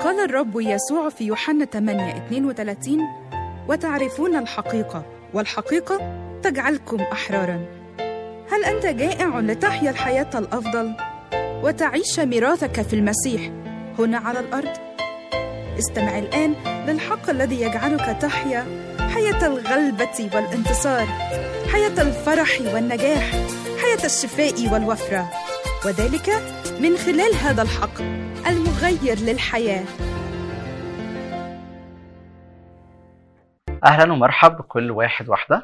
قال الرب يسوع في يوحنا 8 32 وتعرفون الحقيقة والحقيقة تجعلكم أحرارا هل أنت جائع لتحيا الحياة الأفضل وتعيش ميراثك في المسيح هنا على الأرض؟ استمع الآن للحق الذي يجعلك تحيا حياة الغلبة والانتصار حياة الفرح والنجاح حياة الشفاء والوفرة وذلك من خلال هذا الحق المغير للحياة اهلا ومرحب بكل واحد واحده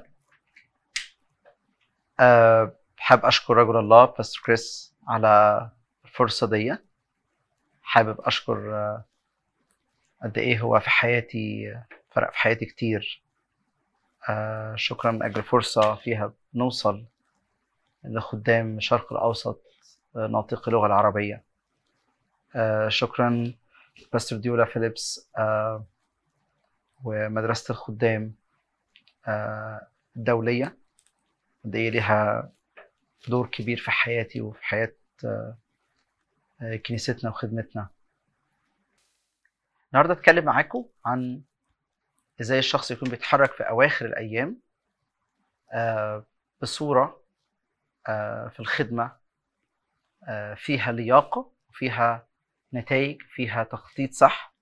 أه حابب اشكر رجل الله باستر كريس على الفرصه دي حابب اشكر آه، قد ايه هو في حياتي فرق في حياتي كتير أه شكرا من اجل فرصه فيها نوصل لخدام الشرق الاوسط آه، ناطقي اللغه العربيه أه شكرا باستر ديولا فيليبس أه ومدرسة الخدام آه، الدولية قد إيه ليها دور كبير في حياتي وفي حياة آه، آه، كنيستنا وخدمتنا النهاردة أتكلم معاكم عن إزاي الشخص يكون بيتحرك في أواخر الأيام آه، بصورة آه، في الخدمة آه، فيها لياقة وفيها نتائج فيها تخطيط صح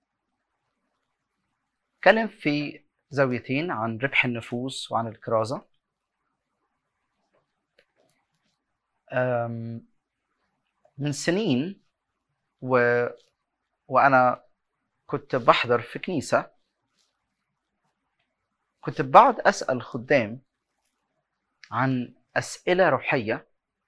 اتكلم في زاويتين عن ربح النفوس وعن الكرازة أم، من سنين و... وأنا كنت بحضر في كنيسة كنت بقعد أسأل خدام عن أسئلة روحية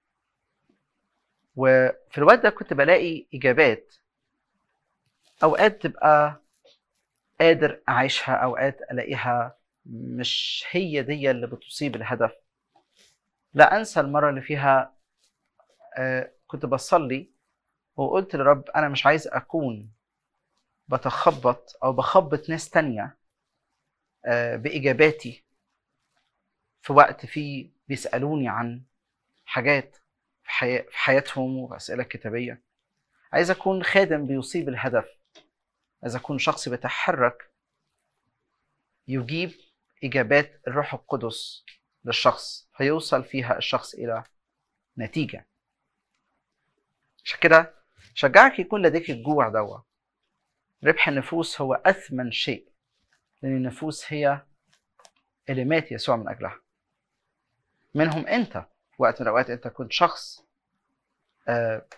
وفي الوقت ده كنت بلاقي إجابات أوقات تبقى قادر اعيشها اوقات الاقيها مش هي دي اللي بتصيب الهدف لا انسى المره اللي فيها آه، كنت بصلي وقلت لرب انا مش عايز اكون بتخبط او بخبط ناس تانية آه، باجاباتي في وقت فيه بيسالوني عن حاجات في, حياة في حياتهم واسئله كتابيه عايز اكون خادم بيصيب الهدف عايز اكون شخص بيتحرك يجيب اجابات الروح القدس للشخص فيوصل فيها الشخص الى نتيجه عشان كده شجعك يكون لديك الجوع دوا ربح النفوس هو اثمن شيء لان النفوس هي اللي مات يسوع من اجلها منهم انت في وقت من الاوقات انت كنت شخص آه،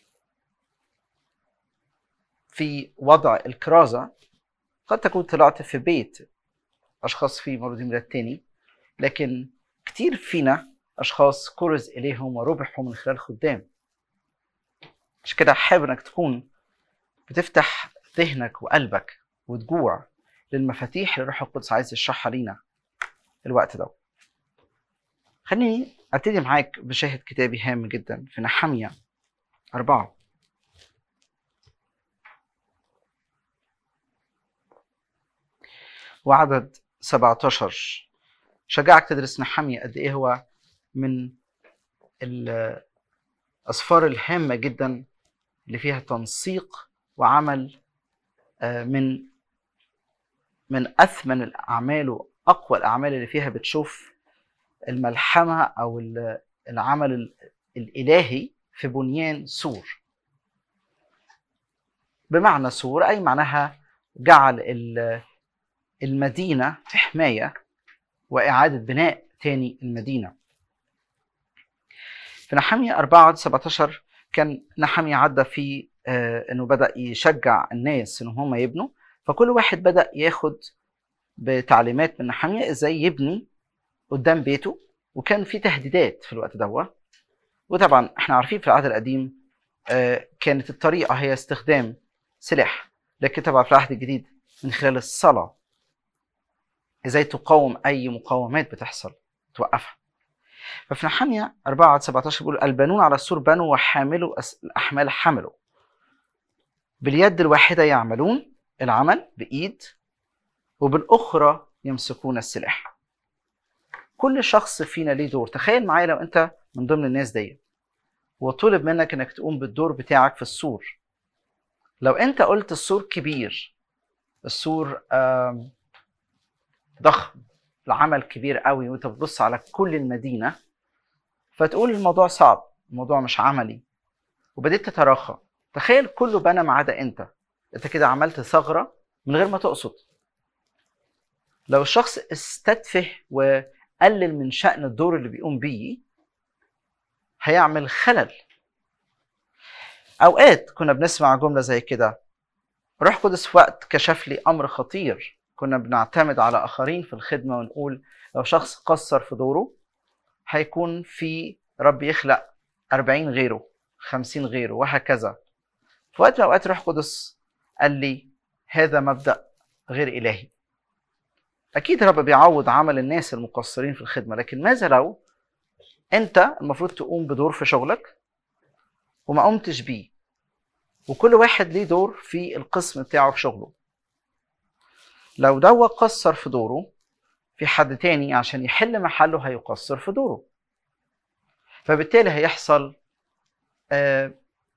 في وضع الكرازة قد تكون طلعت في بيت أشخاص فيه مولودين من التاني لكن كتير فينا أشخاص كرز إليهم وربحوا من خلال خدام مش كده حابب إنك تكون بتفتح ذهنك وقلبك وتجوع للمفاتيح اللي الروح القدس عايز يشرحها لينا الوقت ده خليني ابتدي معاك بشاهد كتابي هام جدا في نحمية أربعة وعدد 17 شجعك تدرس نحمية قد ايه هو من الأسفار الهامة جدا اللي فيها تنسيق وعمل آه، من من أثمن الأعمال وأقوى الأعمال اللي فيها بتشوف الملحمة أو ال- العمل ال- الإلهي في بنيان سور بمعنى سور أي معناها جعل ال- المدينة في حماية وإعادة بناء تاني المدينة في نحمية 4 17 كان نحمية عدى في آه، انه بدأ يشجع الناس ان هم يبنوا فكل واحد بدأ ياخد بتعليمات من نحمية ازاي يبني قدام بيته وكان في تهديدات في الوقت ده وطبعا احنا عارفين في العهد القديم آه، كانت الطريقة هي استخدام سلاح لكن طبعا في العهد الجديد من خلال الصلاة ازاي تقاوم اي مقاومات بتحصل توقفها ففي نحمية 4 17 بيقول البنون على السور بنوا وحاملوا أس- الأحمال حملوا باليد الواحدة يعملون العمل بإيد وبالأخرى يمسكون السلاح كل شخص فينا ليه دور تخيل معايا لو أنت من ضمن الناس دي وطلب منك انك تقوم بالدور بتاعك في السور لو انت قلت السور كبير السور آم، ضخم العمل كبير قوي وانت بتبص على كل المدينه فتقول الموضوع صعب الموضوع مش عملي وبديت تتراخى تخيل كله بنى ما عدا انت انت كده عملت ثغره من غير ما تقصد لو الشخص استتفه وقلل من شأن الدور اللي بيقوم بيه هيعمل خلل اوقات كنا بنسمع جمله زي كده روح قدس في وقت كشف لي امر خطير كنا بنعتمد على اخرين في الخدمه ونقول لو شخص قصر في دوره هيكون في رب يخلق 40 غيره 50 غيره وهكذا في وقت من الاوقات روح قدس قال لي هذا مبدا غير الهي اكيد رب بيعوض عمل الناس المقصرين في الخدمه لكن ماذا لو انت المفروض تقوم بدور في شغلك وما قمتش بيه وكل واحد ليه دور في القسم بتاعه في شغله لو دوا قصر في دوره في حد تاني عشان يحل محله هيقصر في دوره فبالتالي هيحصل آه،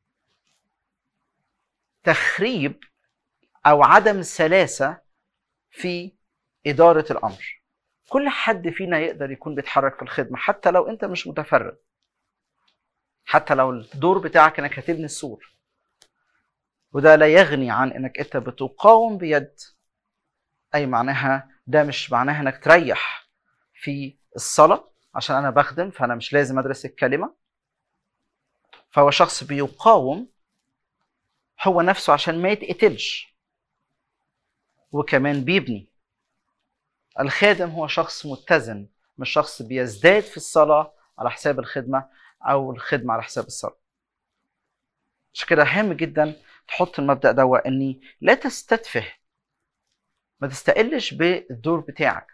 تخريب او عدم سلاسه في اداره الامر كل حد فينا يقدر يكون بيتحرك في الخدمه حتى لو انت مش متفرد حتى لو الدور بتاعك انك هتبني السور وده لا يغني عن انك انت بتقاوم بيد اي معناها ده مش معناها انك تريح في الصلاه عشان انا بخدم فانا مش لازم ادرس الكلمه فهو شخص بيقاوم هو نفسه عشان ما يتقتلش وكمان بيبني الخادم هو شخص متزن مش شخص بيزداد في الصلاة على حساب الخدمة أو الخدمة على حساب الصلاة عشان كده هام جدا تحط المبدأ ده إني لا تستتفه ما تستقلش بالدور بتاعك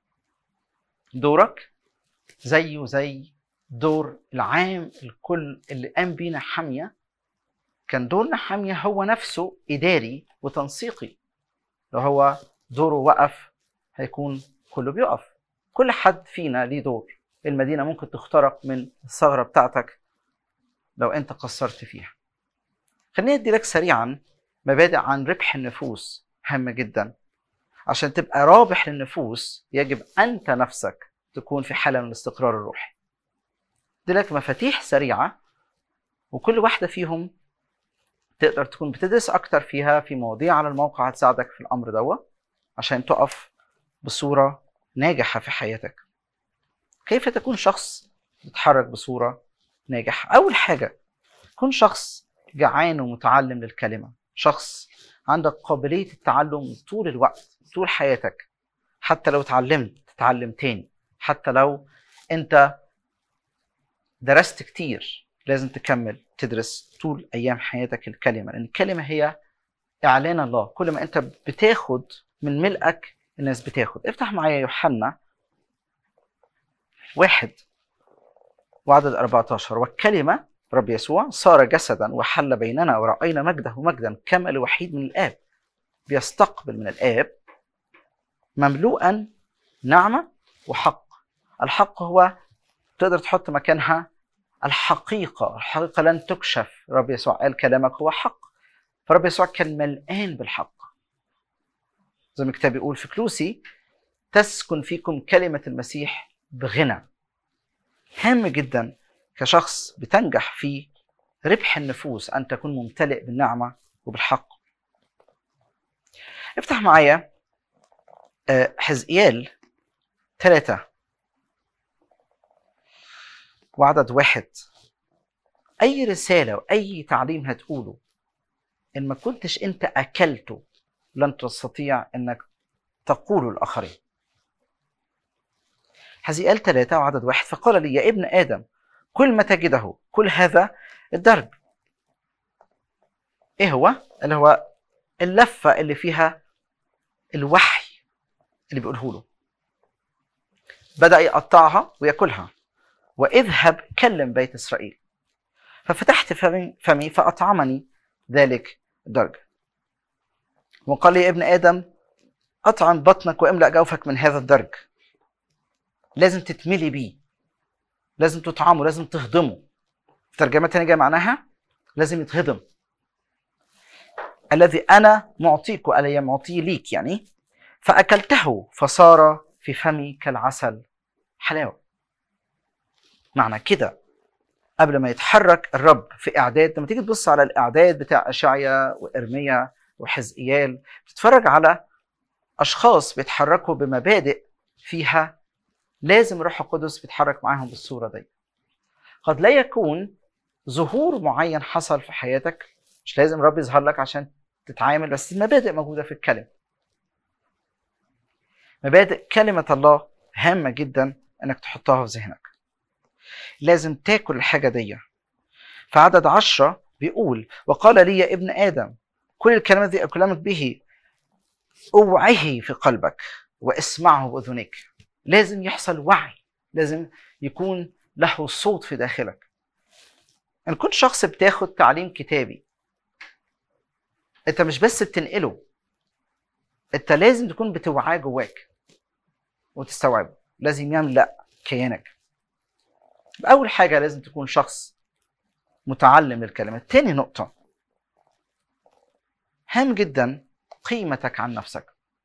دورك زيه زي دور العام الكل اللي قام بينا حامية كان دورنا حامية هو نفسه إداري وتنسيقي لو هو دوره وقف هيكون كله بيقف كل حد فينا ليه دور المدينة ممكن تخترق من الثغرة بتاعتك لو أنت قصرت فيها خليني أدي لك سريعا مبادئ عن ربح النفوس هامة جدا عشان تبقى رابح للنفوس يجب أنت نفسك تكون في حالة من الاستقرار الروحي دي لك مفاتيح سريعة وكل واحدة فيهم تقدر تكون بتدرس أكتر فيها في مواضيع على الموقع هتساعدك في الأمر دوا عشان تقف بصورة ناجحة في حياتك كيف تكون شخص بيتحرك بصورة ناجحة أول حاجة كن شخص جعان ومتعلم للكلمة شخص عندك قابلية التعلم طول الوقت طول حياتك حتى لو اتعلمت تتعلم تاني حتى لو انت درست كتير لازم تكمل تدرس طول ايام حياتك الكلمه لان الكلمه هي اعلان الله كل ما انت بتاخد من ملئك الناس بتاخد افتح معايا يوحنا واحد وعدد 14 والكلمة رب يسوع صار جسدا وحل بيننا ورأينا مجده مجدا كما الوحيد من الآب بيستقبل من الآب مملوءا نعمة وحق الحق هو تقدر تحط مكانها الحقيقة الحقيقة لن تكشف رب يسوع قال كلامك هو حق فرب يسوع كان ملآن بالحق زي ما الكتاب بيقول في كلوسي تسكن فيكم كلمة المسيح بغنى هام جدا كشخص بتنجح في ربح النفوس أن تكون ممتلئ بالنعمة وبالحق افتح معايا آه، حزقيال ثلاثة وعدد واحد أي رسالة وأي تعليم هتقوله إن ما كنتش أنت أكلته لن تستطيع أنك تقوله للآخرين حزقيال ثلاثة وعدد واحد فقال لي يا ابن آدم كل ما تجده كل هذا الدرب ايه هو اللي هو اللفة اللي فيها الوحي اللي بيقوله له بدأ يقطعها وياكلها واذهب كلم بيت إسرائيل ففتحت فمي, فمي فأطعمني ذلك الدرج وقال لي يا ابن آدم أطعم بطنك واملأ جوفك من هذا الدرج لازم تتملي بيه لازم تطعمه لازم تهضمه في ترجمة تانية جاية معناها لازم يتهضم الذي انا معطيك الي معطيه ليك يعني فاكلته فصار في فمي كالعسل حلاوه معنى كده قبل ما يتحرك الرب في اعداد لما تيجي تبص على الاعداد بتاع اشعيا وارميا وحزقيال تتفرج على اشخاص بيتحركوا بمبادئ فيها لازم الروح القدس بيتحرك معاهم بالصوره دي قد لا يكون ظهور معين حصل في حياتك مش لازم الرب يظهر لك عشان تتعامل بس المبادئ موجوده في الكلمه مبادئ كلمه الله هامه جدا انك تحطها في ذهنك لازم تاكل الحاجه دي في عدد عشرة بيقول وقال لي يا ابن ادم كل الكلمات دي اكلمك به اوعيه في قلبك واسمعه باذنيك لازم يحصل وعي لازم يكون له صوت في داخلك ان كنت شخص بتاخد تعليم كتابي انت مش بس بتنقله انت لازم تكون بتوعاه جواك وتستوعبه لازم يملا كيانك اول حاجه لازم تكون شخص متعلم للكلمات تاني نقطه هام جدا قيمتك عن نفسك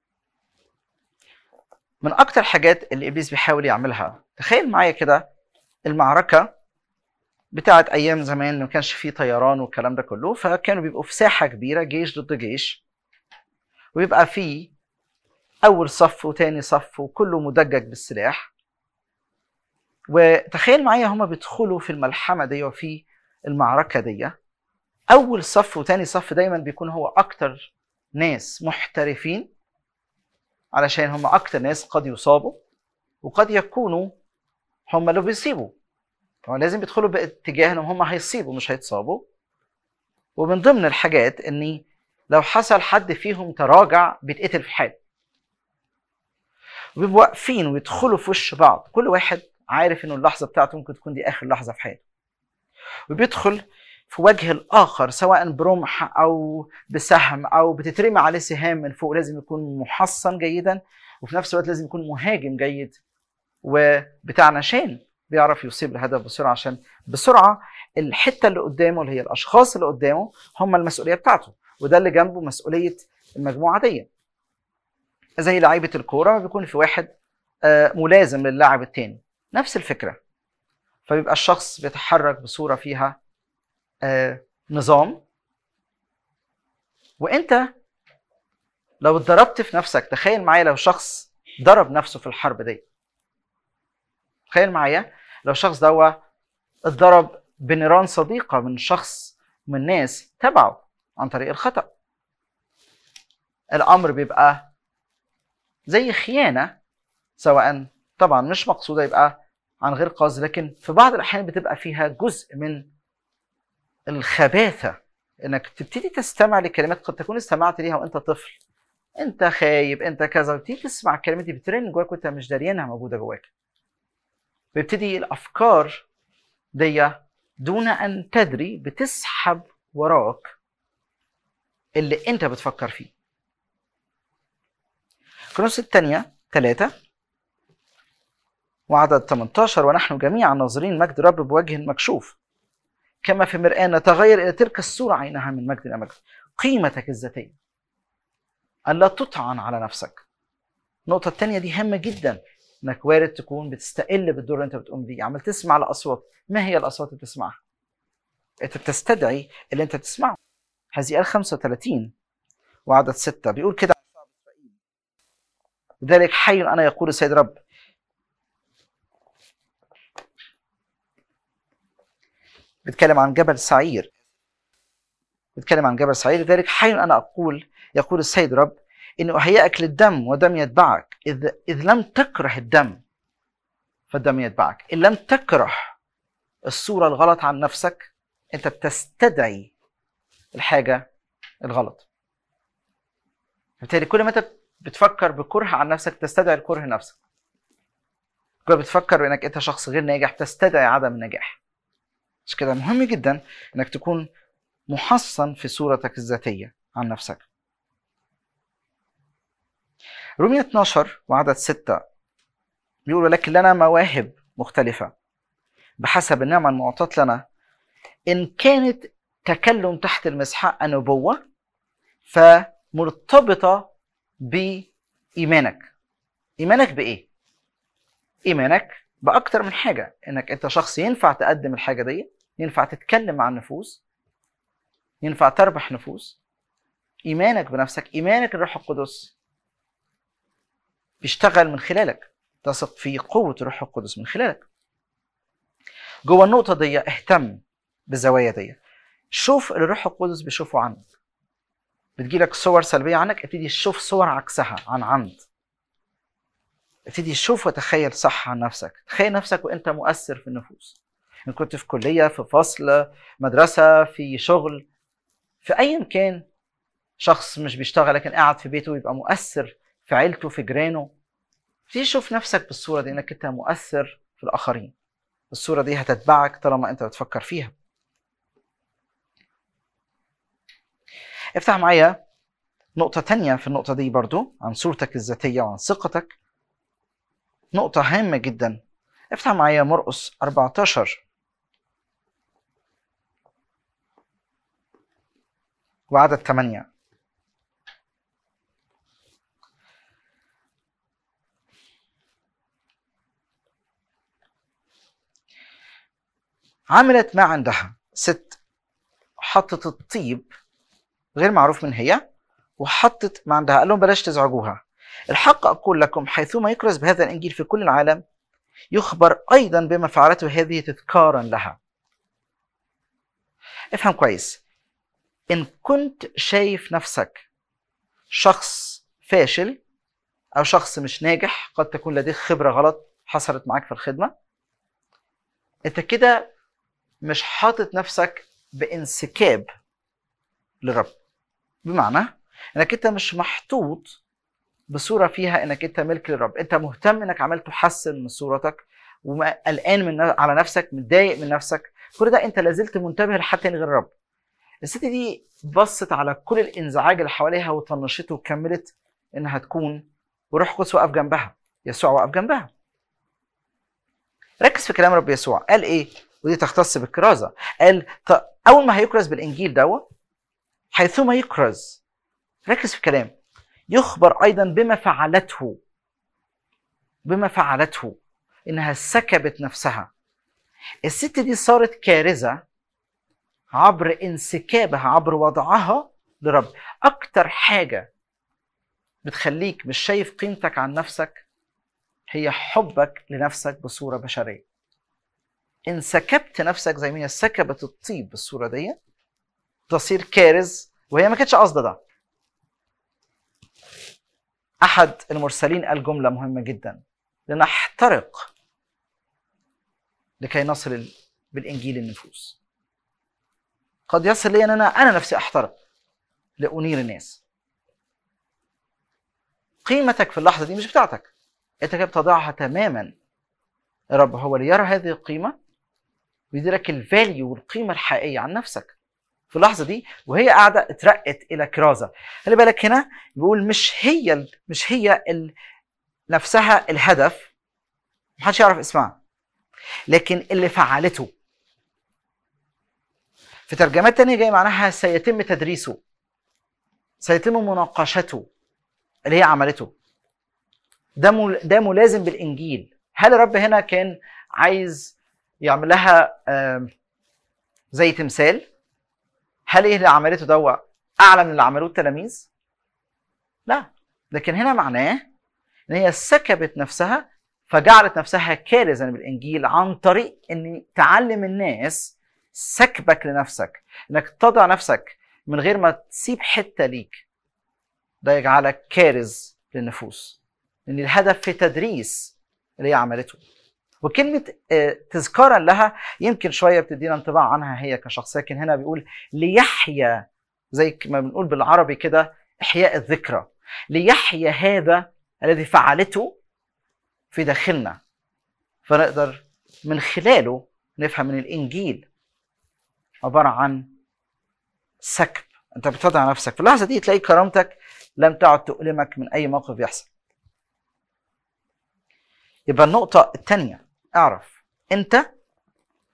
من اكتر حاجات اللي ابليس بيحاول يعملها تخيل معايا كده المعركه بتاعت ايام زمان ما كانش فيه طيران والكلام ده كله فكانوا بيبقوا في ساحه كبيره جيش ضد جيش ويبقى فيه اول صف وتاني صف وكله مدجج بالسلاح وتخيل معايا هما بيدخلوا في الملحمه دي وفي المعركه دي اول صف وتاني صف دايما بيكون هو اكتر ناس محترفين علشان هم اكتر ناس قد يصابوا وقد يكونوا هم اللي بيصيبوا هو لازم يدخلوا باتجاه انهم هم هيصيبوا مش هيتصابوا ومن ضمن الحاجات اني لو حصل حد فيهم تراجع بيتقتل في حال وبيبقوا واقفين ويدخلوا في وش بعض كل واحد عارف انه اللحظه بتاعته ممكن تكون دي اخر لحظه في حياته وبيدخل في وجه الاخر سواء برمح او بسهم او بتترمي عليه سهام من فوق لازم يكون محصن جيدا وفي نفس الوقت لازم يكون مهاجم جيد وبتاع نشان بيعرف يصيب الهدف بسرعه عشان بسرعه الحته اللي قدامه اللي هي الاشخاص اللي قدامه هم المسؤوليه بتاعته وده اللي جنبه مسؤوليه المجموعه دي زي لعيبه الكوره بيكون في واحد ملازم للاعب التاني نفس الفكره فبيبقى الشخص بيتحرك بصوره فيها نظام وانت لو اتضربت في نفسك تخيل معايا لو شخص ضرب نفسه في الحرب دي تخيل معايا لو شخص دوا اتضرب بنيران صديقة من شخص من ناس تبعه عن طريق الخطأ الأمر بيبقى زي خيانة سواء طبعا مش مقصودة يبقى عن غير قصد لكن في بعض الأحيان بتبقى فيها جزء من الخباثة انك تبتدي تستمع لكلمات قد تكون استمعت ليها وانت طفل انت خايب انت كذا وتبتدي تسمع الكلمات دي بترن جواك وانت مش داريانها موجوده جواك بيبتدي الافكار دي دون ان تدري بتسحب وراك اللي انت بتفكر فيه كرونس الثانية ثلاثة وعدد 18 ونحن جميعا ناظرين مجد رب بوجه مكشوف كما في مرآة نتغير إلى تلك الصورة عينها من مجد إلى مجد قيمتك الذاتية ألا تطعن على نفسك النقطة الثانية دي هامة جدا انك وارد تكون بتستقل بالدور اللي انت بتقوم بيه عمال تسمع الاصوات ما هي الاصوات اللي بتسمعها انت بتستدعي اللي انت بتسمعه حزيال 35 وعدد 6 بيقول كده عن شعب اسرائيل لذلك حي انا يقول السيد رب بيتكلم عن جبل سعير بيتكلم عن جبل سعير لذلك حي انا اقول يقول السيد رب انه اهيئك للدم ودم يتبعك اذ اذ لم تكره الدم فالدم يتبعك ان لم تكره الصوره الغلط عن نفسك انت بتستدعي الحاجه الغلط بالتالي كل ما انت بتفكر بكره عن نفسك تستدعي الكره نفسك كل ما بتفكر بانك انت شخص غير ناجح تستدعي عدم النجاح عشان كده مهم جدا انك تكون محصن في صورتك الذاتيه عن نفسك رومية 12 وعدد 6 بيقول ولكن لنا مواهب مختلفة بحسب النعمة المعطاة لنا إن كانت تكلم تحت المسحة النبوة فمرتبطه بايمانك ايمانك بايه ايمانك باكتر من حاجه انك انت شخص ينفع تقدم الحاجه دي ينفع تتكلم مع النفوس ينفع تربح نفوس ايمانك بنفسك ايمانك الروح القدس بيشتغل من خلالك تثق في قوه الروح القدس من خلالك جوه النقطه دي اهتم بالزوايا دي شوف اللي الروح القدس بيشوفه عنك بتجيلك صور سلبيه عنك ابتدي تشوف صور عكسها عن عمد ابتدي تشوف وتخيل صح عن نفسك تخيل نفسك وانت مؤثر في النفوس ان كنت في كليه في فصل مدرسه في شغل في ايا كان شخص مش بيشتغل لكن قاعد في بيته يبقى مؤثر في عيلته في جيرانه ابتدي تشوف نفسك بالصوره دي انك انت مؤثر في الاخرين الصوره دي هتتبعك طالما انت بتفكر فيها افتح معايا نقطة تانية في النقطة دي برضو عن صورتك الذاتية وعن ثقتك نقطة هامة جدا افتح معايا مرقس 14 وعدد 8 عملت ما عندها ست حطت الطيب غير معروف من هي وحطت ما عندها قال لهم بلاش تزعجوها الحق أقول لكم حيثما يكرز بهذا الإنجيل في كل العالم يخبر أيضا بما فعلته هذه تذكارا لها افهم كويس إن كنت شايف نفسك شخص فاشل أو شخص مش ناجح قد تكون لديك خبرة غلط حصلت معاك في الخدمة أنت كده مش حاطط نفسك بانسكاب للرب بمعنى انك انت مش محطوط بصوره فيها انك انت ملك للرب انت مهتم انك عمال تحسن من صورتك وقلقان من على نفسك متضايق من نفسك كل ده انت لازلت منتبه لحد تاني غير الرب الست دي بصت على كل الانزعاج اللي حواليها وطنشته وكملت انها تكون وروح القدس وقف جنبها يسوع وقف جنبها ركز في كلام رب يسوع قال ايه ودي تختص بالكرازه قال اول ما هيكرز بالانجيل دوت حيثما يكرز ركز في كلام يخبر ايضا بما فعلته بما فعلته انها سكبت نفسها الست دي صارت كارثه عبر انسكابها عبر وضعها لرب اكتر حاجه بتخليك مش شايف قيمتك عن نفسك هي حبك لنفسك بصوره بشريه ان سكبت نفسك زي ما هي سكبت الطيب بالصوره دي تصير كارث وهي ما كانتش قصده ده احد المرسلين قال جمله مهمه جدا لنحترق لكي نصل بالانجيل النفوس قد يصل لي ان انا انا نفسي احترق لانير الناس قيمتك في اللحظه دي مش بتاعتك انت كده بتضعها تماما الرب هو اللي يرى هذه القيمه ويديلك الفاليو والقيمه الحقيقيه عن نفسك في اللحظه دي وهي قاعده اترقت الى كرازه خلي بالك هنا بيقول مش هي ال مش هي ال نفسها الهدف محدش يعرف اسمها لكن اللي فعلته في ترجمات تانية جاي معناها سيتم تدريسه سيتم مناقشته اللي هي عملته ده مل... ده ملازم بالانجيل هل الرب هنا كان عايز يعمل لها زي تمثال هل ايه اللي عملته دوا اعلى من اللي عملوه التلاميذ لا لكن هنا معناه ان هي سكبت نفسها فجعلت نفسها كارزا بالانجيل عن طريق ان تعلم الناس سكبك لنفسك انك تضع نفسك من غير ما تسيب حته ليك ده يجعلك كارز للنفوس لان الهدف في تدريس اللي هي عملته وكلمة تذكارا لها يمكن شوية بتدينا انطباع عنها هي كشخص لكن هنا بيقول ليحيا زي ما بنقول بالعربي كده إحياء الذكرى ليحيا هذا الذي فعلته في داخلنا فنقدر من خلاله نفهم من الإنجيل عبارة عن سكب أنت بتضع نفسك في اللحظة دي تلاقي كرامتك لم تعد تؤلمك من أي موقف يحصل يبقى النقطة الثانية اعرف انت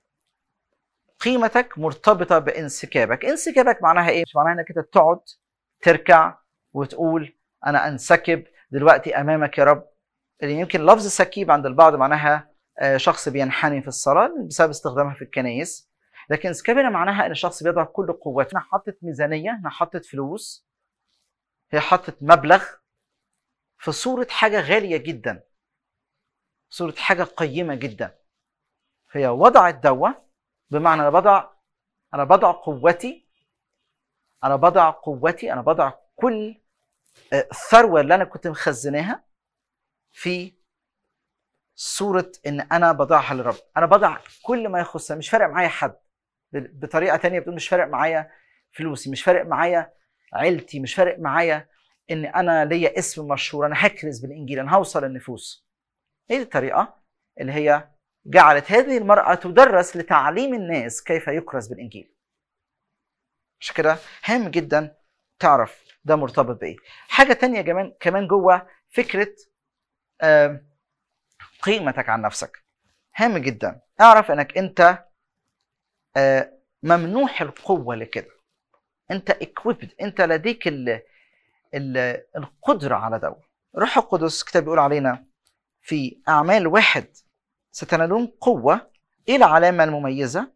قيمتك مرتبطه بانسكابك انسكابك معناها ايه مش معناها انك انت تقعد تركع وتقول انا انسكب دلوقتي امامك يا رب اللي يمكن لفظ سكيب عند البعض معناها آه، شخص بينحني في الصلاه بسبب استخدامها في الكنائس لكن سكابنا معناها ان الشخص بيضع كل قوته انا حطت ميزانيه انا حطت فلوس هي حطت مبلغ في صوره حاجه غاليه جدا صوره حاجه قيمه جدا هي وضعت دوا بمعنى انا بضع انا بضع قوتي انا بضع قوتي انا بضع كل آه، الثروه اللي انا كنت مخزناها في صورة إن أنا بضعها للرب، أنا بضع كل ما يخصها مش فارق معايا حد ب- بطريقة تانية بتقول مش فارق معايا فلوسي، مش فارق معايا عيلتي، مش فارق معايا إن أنا ليا اسم مشهور، أنا هكرز بالإنجيل، أنا هوصل النفوس. هي دي الطريقة اللي هي جعلت هذه المرأة تدرس لتعليم الناس كيف يكرز بالإنجيل. عشان كده هام جدا تعرف ده مرتبط بإيه. حاجة تانية كمان كمان جوه فكرة آم، قيمتك عن نفسك هام جدا اعرف انك انت آه، ممنوح القوه لكده انت equipped انت لديك ال ال القدره على ده روح القدس كتاب بيقول علينا في اعمال واحد ستنالون قوه ايه العلامه المميزه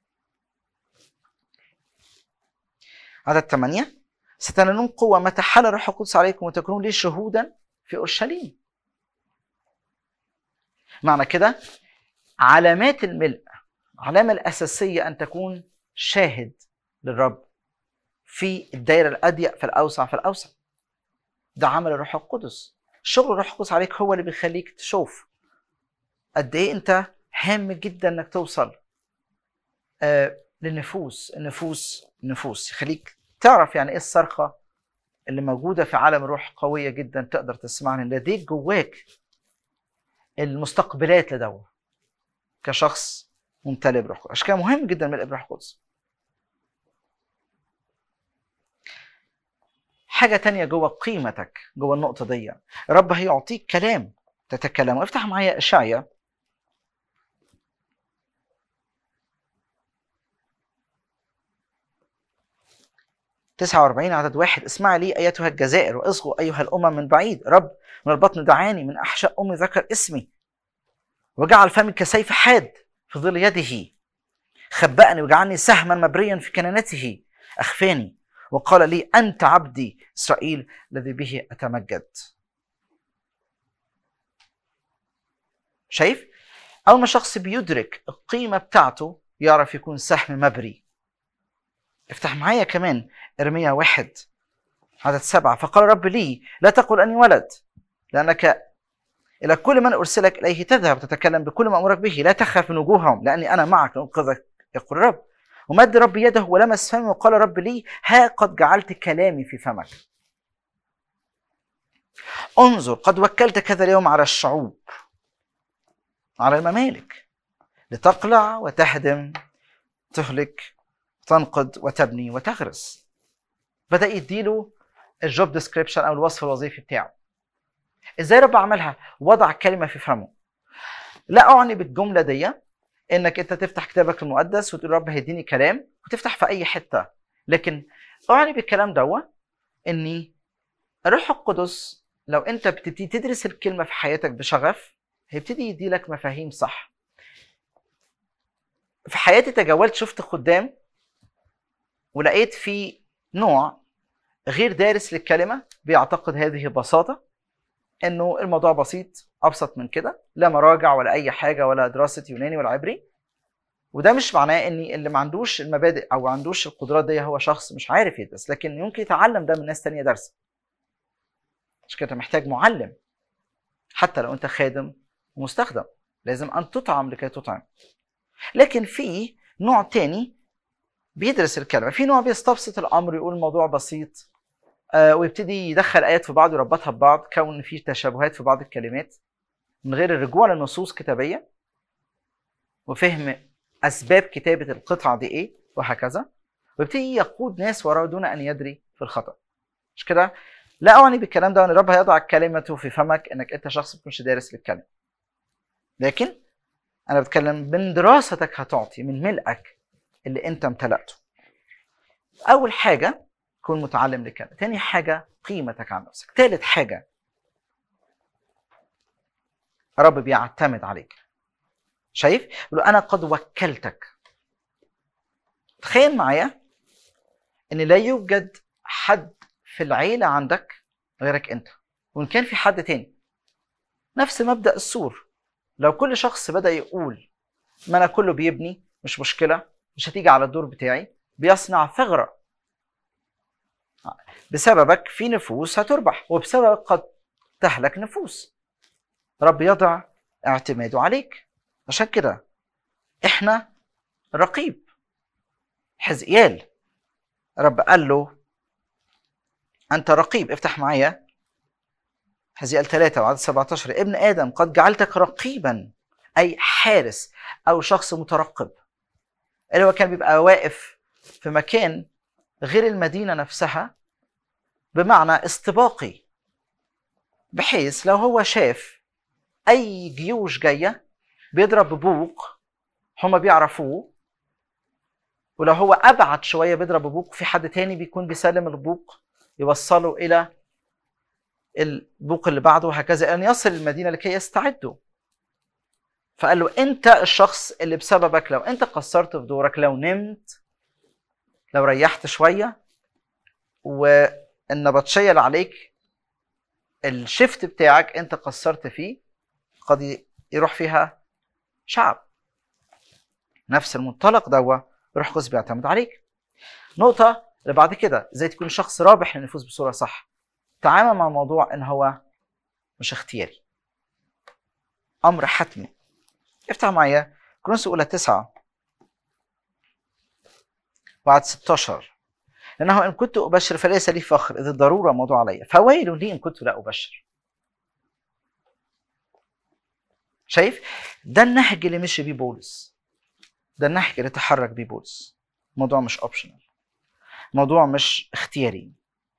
عدد ثمانية ستنالون قوة متى حل الروح القدس عليكم وتكونون لي شهودا في أورشليم معنى كده علامات الملء العلامة الأساسية أن تكون شاهد للرب في الدائرة الأضيق في الأوسع في الأوسع ده عمل الروح القدس شغل الروح القدس عليك هو اللي بيخليك تشوف قد إيه أنت هام جدا إنك توصل آه للنفوس النفوس النفوس يخليك تعرف يعني إيه الصرخة اللي موجودة في عالم الروح قوية جدا تقدر تسمعها لأن لديك جواك المستقبلات لدوا كشخص ممتلئ بروح القدس عشان كده مهم جدا ملء بروح القدس حاجة تانية جوه قيمتك جوه النقطة دي رب هيعطيك كلام تتكلم افتح معايا إشعيا تسعة وأربعين عدد واحد اسمع لي أيتها الجزائر واصغوا أيها الأمم من بعيد رب من البطن دعاني من أحشاء أمي ذكر اسمي وجعل فمي كسيف حاد في ظل يده خبأني وجعلني سهما مبريا في كنانته أخفاني وقال لي أنت عبدي إسرائيل الذي به أتمجد شايف؟ أول ما شخص بيدرك القيمة بتاعته يعرف يكون سهم مبري افتح معايا كمان إرميا واحد عدد سبعة فقال رب لي لا تقل أني ولد لأنك إلى كل من أرسلك إليه تذهب تتكلم بكل ما أمرك به لا تخف من وجوههم لأني أنا معك لأنقذك يقول الرب ومد رب يده ولمس فمي وقال رب لي ها قد جعلت كلامي في فمك انظر قد وكلتك هذا اليوم على الشعوب على الممالك لتقلع وتهدم تهلك تنقض وتبني وتغرس بدأ يديله الجوب ديسكريبشن أو الوصف الوظيفي بتاعه ازاي رب عملها وضع كلمه في فمه لا اعني بالجمله دي انك انت تفتح كتابك المقدس وتقول رب هيديني كلام وتفتح في اي حته لكن اعني بالكلام دوا اني الروح القدس لو انت بتبتدي تدرس الكلمه في حياتك بشغف هيبتدي يدي لك مفاهيم صح في حياتي تجولت شفت خدام ولقيت في نوع غير دارس للكلمه بيعتقد هذه بساطه انه الموضوع بسيط ابسط من كده لا مراجع ولا اي حاجه ولا دراسه يوناني ولا عبري وده مش معناه ان اللي ما عندوش المبادئ او ما عندوش القدرات دي هو شخص مش عارف يدرس لكن يمكن يتعلم ده من ناس تانية دارسه عشان كده محتاج معلم حتى لو انت خادم ومستخدم لازم ان تطعم لكي تطعم لكن في نوع تاني بيدرس الكلمه في نوع بيستبسط الامر يقول الموضوع بسيط آه، ويبتدي يدخل ايات في بعض ويربطها ببعض كون في تشابهات في بعض الكلمات من غير الرجوع لنصوص كتابيه وفهم اسباب كتابه القطعه دي ايه وهكذا ويبتدي يقود ناس وراه دون ان يدري في الخطا مش كده لا اعني بالكلام ده ان الرب هيضع كلمته في فمك انك انت شخص ما تكونش دارس للكلمه لكن انا بتكلم من دراستك هتعطي من ملئك اللي انت امتلأته اول حاجه كن متعلم لكذا تاني حاجة قيمتك عن نفسك تالت حاجة رب بيعتمد عليك شايف يقول له انا قد وكلتك تخيل معايا ان لا يوجد حد في العيلة عندك غيرك انت وان كان في حد تاني نفس مبدأ السور لو كل شخص بدأ يقول ما انا كله بيبني مش مشكلة مش هتيجي على الدور بتاعي بيصنع ثغرة بسببك في نفوس هتربح وبسببك قد تهلك نفوس رب يضع اعتماده عليك عشان كده احنا رقيب حزقيال رب قال له انت رقيب افتح معايا حزقيال 3 وعدد 17 ابن ادم قد جعلتك رقيبا اي حارس او شخص مترقب اللي هو كان بيبقى واقف في مكان غير المدينه نفسها بمعنى استباقي بحيث لو هو شاف اي جيوش جايه بيضرب ببوق هما بيعرفوه ولو هو ابعد شويه بيضرب ببوق في حد تاني بيكون بيسلم البوق يوصله الى البوق اللي بعده وهكذا ان يصل المدينه لكي يستعدوا فقال له انت الشخص اللي بسببك لو انت قصرت في دورك لو نمت لو ريحت شويه والنبطشيه اللي عليك الشفت بتاعك انت قصرت فيه قد يروح فيها شعب نفس المنطلق دوا روح قدس بيعتمد عليك نقطة اللي بعد كده ازاي تكون شخص رابح للنفوس بصورة صح تعامل مع الموضوع ان هو مش اختياري امر حتمي افتح معايا كورنثوس الاولى تسعة وعد 16 لانه ان كنت ابشر فليس لي فخر اذ الضروره موضوع علي فويل لي ان كنت لا ابشر شايف ده النهج اللي مشي بيه بولس ده النهج اللي تحرك بيه بولس موضوع مش اوبشنال موضوع مش اختياري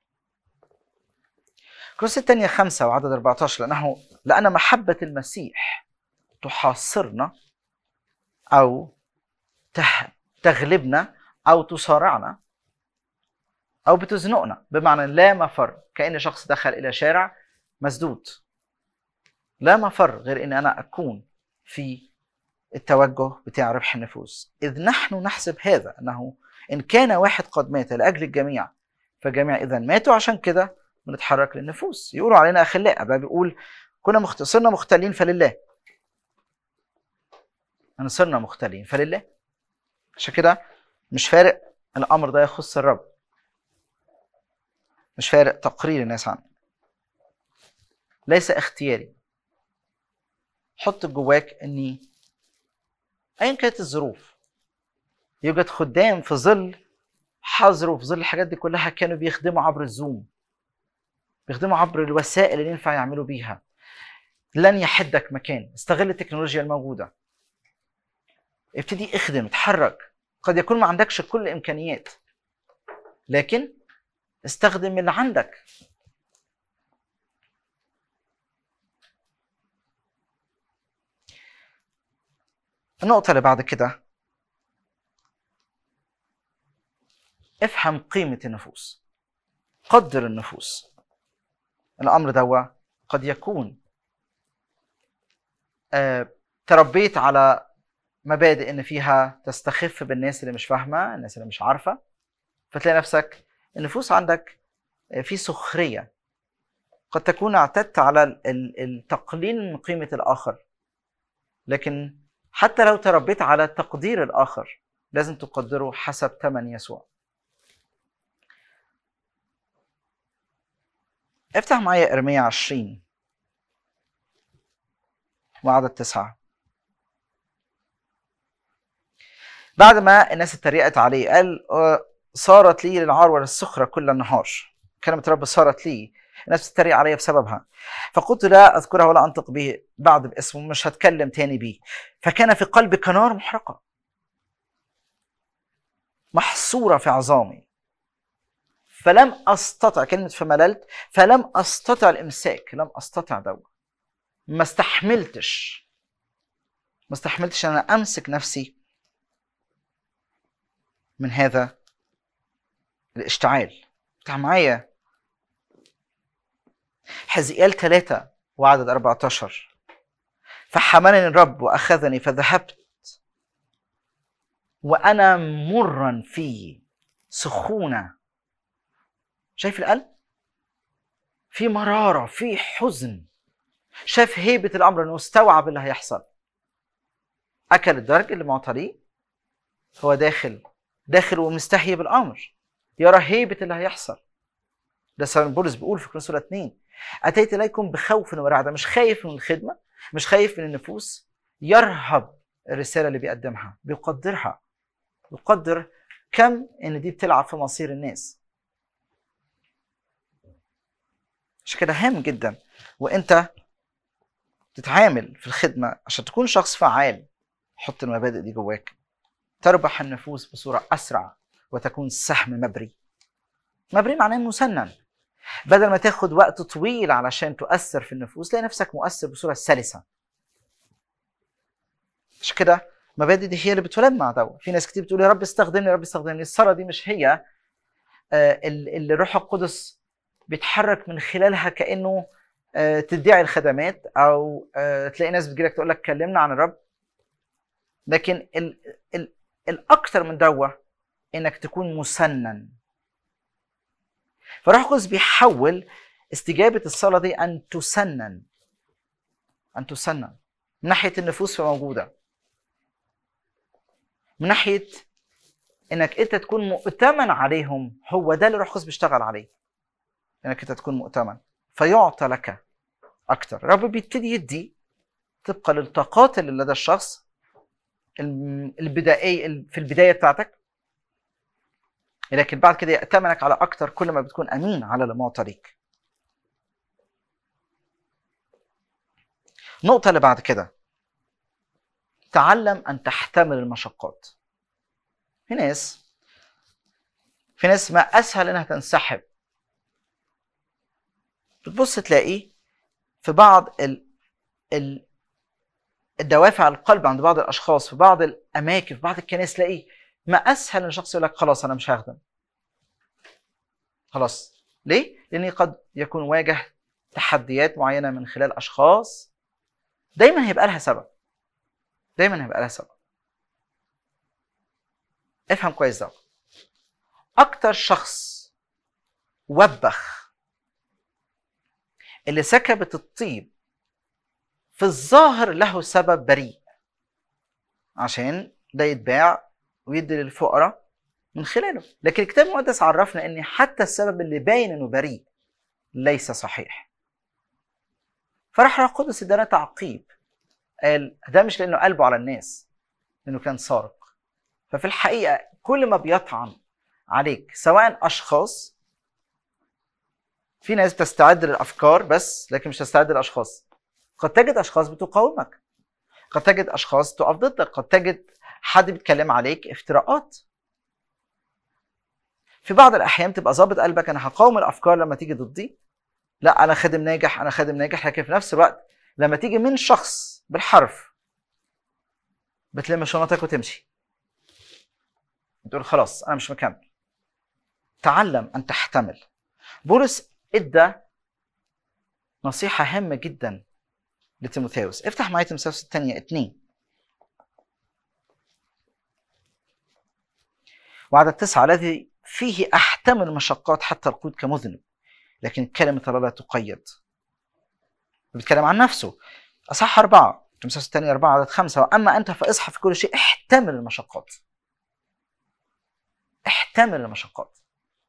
كورنثوس الثانية خمسة وعدد 14 لأنه لأن محبة المسيح تحاصرنا أو تغلبنا أو تصارعنا أو بتزنقنا بمعنى لا مفر كأن شخص دخل إلى شارع مسدود لا مفر غير ان انا اكون في التوجه بتاع ربح النفوس اذ نحن نحسب هذا انه ان كان واحد قد مات لاجل الجميع فالجميع اذا ماتوا عشان كده بنتحرك للنفوس يقولوا علينا اخلاء بقى بيقول كنا مخت... صرنا مختلين فلله أن صرنا مختلين فلله عشان كده مش فارق الامر ده يخص الرب مش فارق تقرير الناس عنه ليس اختياري حط جواك اني ايا كانت الظروف يوجد خدام في ظل حظر وفي ظل الحاجات دي كلها كانوا بيخدموا عبر الزوم بيخدموا عبر الوسائل اللي ينفع يعملوا بيها لن يحدك مكان استغل التكنولوجيا الموجوده ابتدي اخدم اتحرك قد يكون ما عندكش كل الامكانيات لكن استخدم اللي عندك النقطة اللي بعد كده افهم قيمة النفوس قدر النفوس الأمر دوا قد يكون آه تربيت على مبادئ ان فيها تستخف بالناس اللي مش فاهمه الناس اللي مش عارفه فتلاقي نفسك النفوس عندك في سخريه قد تكون اعتدت على التقليل من قيمه الاخر لكن حتى لو تربيت على تقدير الاخر لازم تقدره حسب ثمن يسوع افتح معايا ارميا 20 وعدد تسعه بعد ما الناس اتريقت عليه قال صارت لي للعار وللسخرة كل النهار كلمة رب صارت لي الناس بتتريق عليا بسببها فقلت لا أذكرها ولا أنطق به بعد باسمه مش هتكلم تاني بيه فكان في قلبي كنار محرقة محصورة في عظامي فلم أستطع كلمة فمللت فلم أستطع الإمساك لم أستطع دوا ما استحملتش ما استحملتش أنا أمسك نفسي من هذا الاشتعال افتح معايا حزقيال ثلاثة وعدد 14 فحملني الرب وأخذني فذهبت وأنا مرا فيه سخونة شايف القلب؟ في مرارة في حزن شاف هيبة الأمر إنه استوعب اللي هيحصل أكل الدرج اللي معطليه هو داخل داخل ومستحي بالأمر يرى هيبة اللي هيحصل ده سبب بولس بيقول في كورنثوس 2 أتيت إليكم بخوف ورعدة مش خايف من الخدمة مش خايف من النفوس يرهب الرسالة اللي بيقدمها بيقدرها يقدر كم إن دي بتلعب في مصير الناس عشان كده هام جدا وانت تتعامل في الخدمة عشان تكون شخص فعال حط المبادئ دي جواك تربح النفوس بصورة أسرع وتكون سهم مبري مبري معناه مسنن بدل ما تاخد وقت طويل علشان تؤثر في النفوس تلاقي نفسك مؤثر بصورة سلسة عشان كده المبادئ دي هي اللي بتولد مع دوا في ناس كتير بتقول يا رب استخدمني يا رب استخدمني الصلاة دي مش هي آه، اللي الروح القدس بيتحرك من خلالها كانه آه، تدعي الخدمات او آه، تلاقي ناس بتجيلك تقول لك كلمنا عن الرب لكن ال ال الاكثر من دوا انك تكون مسنن فالروح القدس بيحول استجابه الصلاه دي ان تسنن ان تسنن من ناحيه النفوس موجوده من ناحيه انك انت تكون مؤتمن عليهم هو ده اللي الروح القدس بيشتغل عليه انك انت تكون مؤتمن فيعطى لك اكتر الرب بيبتدي يدي طبقا للطاقات اللي لدى الشخص الم- البدائيه في البدايه بتاعتك لكن بعد كده يأتمنك على اكتر كل ما بتكون امين على اللي معطى ليك النقطة اللي بعد كده تعلم أن تحتمل المشقات في ناس في ناس ما أسهل إنها تنسحب بتبص تلاقي في بعض ال... ال... الدوافع القلب عند بعض الاشخاص في بعض الاماكن في بعض الكنائس تلاقي ما اسهل ان شخص يقول لك خلاص انا مش هخدم خلاص ليه؟ لان قد يكون واجه تحديات معينه من خلال اشخاص دايما هيبقى لها سبب دايما هيبقى لها سبب افهم كويس ده اكتر شخص وبخ اللي سكبت الطيب في الظاهر له سبب بريء عشان ده يتباع ويدي للفقراء من خلاله لكن الكتاب المقدس عرفنا ان حتى السبب اللي باين انه بريء ليس صحيح فراح روح القدس ادانا تعقيب قال ده مش لانه قلبه على الناس لانه كان سارق ففي الحقيقه كل ما بيطعن عليك سواء اشخاص في ناس بتستعد للافكار بس لكن مش تستعد للاشخاص قد تجد اشخاص بتقاومك قد تجد اشخاص تقف ضدك قد تجد حد بيتكلم عليك افتراءات في بعض الاحيان تبقى ظابط قلبك انا هقاوم الافكار لما تيجي ضدي لا انا خادم ناجح انا خادم ناجح لكن في نفس الوقت لما تيجي من شخص بالحرف بتلم شنطك وتمشي بتقول خلاص انا مش مكمل تعلم ان تحتمل بولس ادى نصيحة هامة جدا لتيموثاوس افتح معايا تيموثاوس الثانية اتنين وعدد تسعة الذي فيه أحتمل المشقات حتى القود كمذنب لكن كلمة الله لا تقيد بيتكلم عن نفسه أصح أربعة تيموثاوس الثانية أربعة عدد خمسة وأما أنت فاصحى في كل شيء احتمل المشقات احتمل المشقات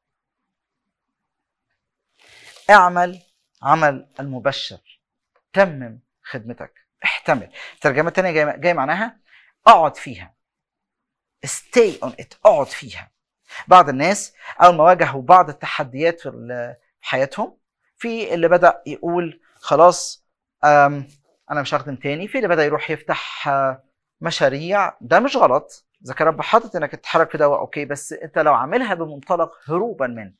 اعمل عمل المبشر تمم خدمتك احتمل الترجمة التانية جاي, جاي معناها اقعد فيها stay on it اقعد فيها بعض الناس اول ما واجهوا بعض التحديات في ال- في حياتهم في اللي بدا يقول خلاص أم، انا مش هخدم تاني في اللي بدا يروح يفتح آه، مشاريع ده مش غلط اذا كان رب حاطط انك تتحرك في ده اوكي بس انت لو عاملها بمنطلق هروبا منه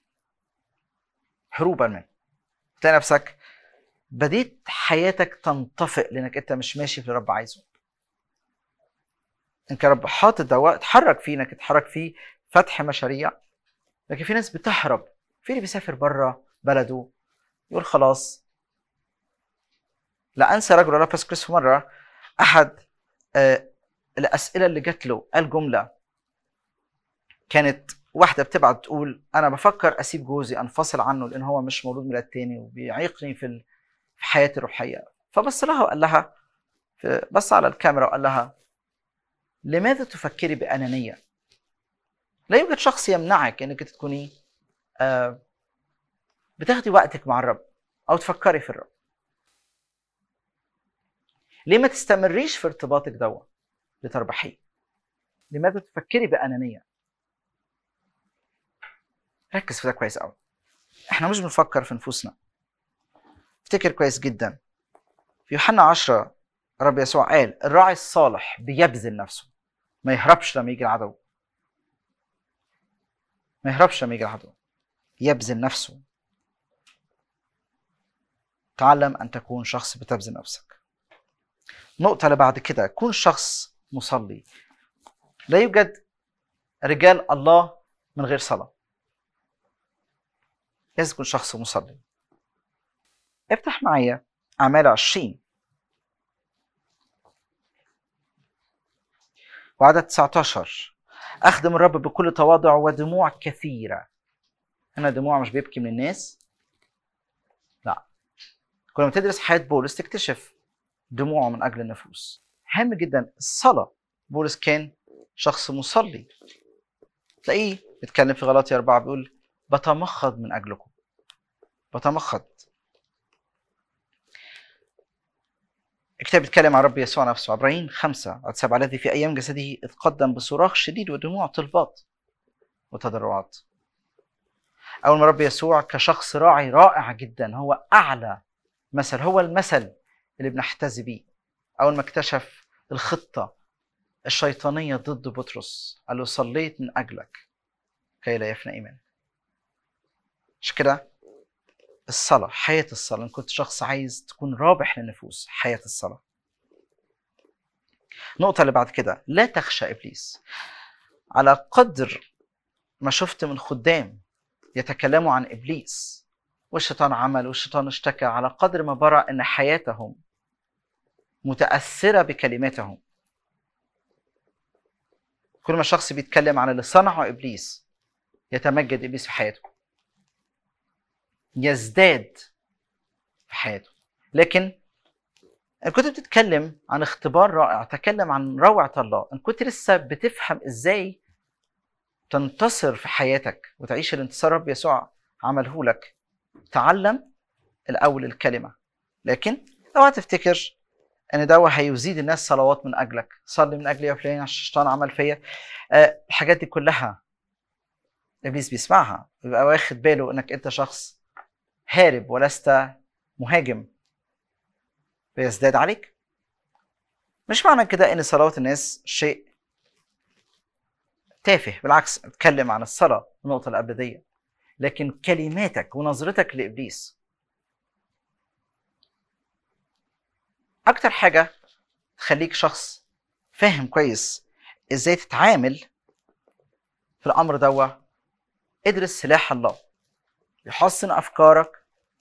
هروبا منه تلاقي نفسك بديت حياتك تنطفئ لانك انت مش ماشي في اللي رب عايزه انك رب حاطط دواء اتحرك فيه انك تتحرك فيه فتح مشاريع لكن في ناس بتهرب في اللي بيسافر بره بلده يقول خلاص لا انسى رجل رابس كريس مره احد آه الاسئله اللي جات له قال جمله كانت واحده بتبعت تقول انا بفكر اسيب جوزي انفصل عنه لان هو مش مولود ميلاد تاني وبيعيقني في ال- في حياتي الروحيه فبص لها وقال لها في- بص على الكاميرا وقال لها لماذا تفكري بانانيه لا يوجد شخص يمنعك انك تكوني آه، بتاخدي وقتك مع الرب او تفكري في الرب ليه ما تستمريش في ارتباطك دوا لتربحيه لماذا تفكري بانانيه ركز في ده كويس قوي احنا مش بنفكر في نفوسنا افتكر كويس جدا في يوحنا 10 رب يسوع قال الراعي الصالح بيبذل نفسه ما يهربش لما يجي العدو ما يهربش لما يجي العدو يبذل نفسه تعلم ان تكون شخص بتبذل نفسك النقطة اللي بعد كده كون شخص مصلي لا يوجد رجال الله من غير صلاة لازم تكون شخص مصلي افتح معايا أعمال 20 وعدد 19 أخدم الرب بكل تواضع ودموع كثيرة هنا دموع مش بيبكي من الناس لا كل ما تدرس حياة بولس تكتشف دموعه من أجل النفوس هام جدا الصلاة بولس كان شخص مصلي تلاقيه بيتكلم في غلاطي أربعة بيقول بتمخض من أجلكم بتمخض الكتاب بيتكلم عن رب يسوع نفسه عبرين خمسة عدد سبعة الذي في أيام جسده إذ قدم بصراخ شديد ودموع طلبات وتضرعات أول ما رب يسوع كشخص راعي رائع جدا هو أعلى مثل هو المثل اللي بنحتذي بيه أول ما اكتشف الخطة الشيطانية ضد بطرس قال له صليت من أجلك كي لا يفنى إيمانك عشان كده الصلاة حياة الصلاة إن كنت شخص عايز تكون رابح للنفوس حياة الصلاة النقطة اللي بعد كده لا تخشى إبليس على قدر ما شفت من خدام يتكلموا عن إبليس والشيطان عمل والشيطان اشتكى على قدر ما برى أن حياتهم متأثرة بكلماتهم كل ما شخص بيتكلم عن اللي صنعه إبليس يتمجد إبليس في حياته يزداد في حياته لكن إن كنت بتتكلم عن اختبار رائع تكلم عن روعة الله إن كنت لسه بتفهم إزاي تنتصر في حياتك وتعيش الانتصار رب يسوع عمله لك تعلم الأول الكلمة لكن اوعى تفتكر ان ده هيزيد الناس صلوات من اجلك صلي من اجلي يا فلان عشان الشيطان عمل فيا أه الحاجات دي كلها ابليس بيسمعها بيبقى واخد باله انك انت شخص هارب ولست مهاجم فيزداد عليك مش معنى كده ان صلوات الناس شيء تافه بالعكس اتكلم عن الصلاه النقطه الابديه لكن كلماتك ونظرتك لابليس اكتر حاجه تخليك شخص فاهم كويس ازاي تتعامل في الامر دوا ادرس سلاح الله يحصن افكارك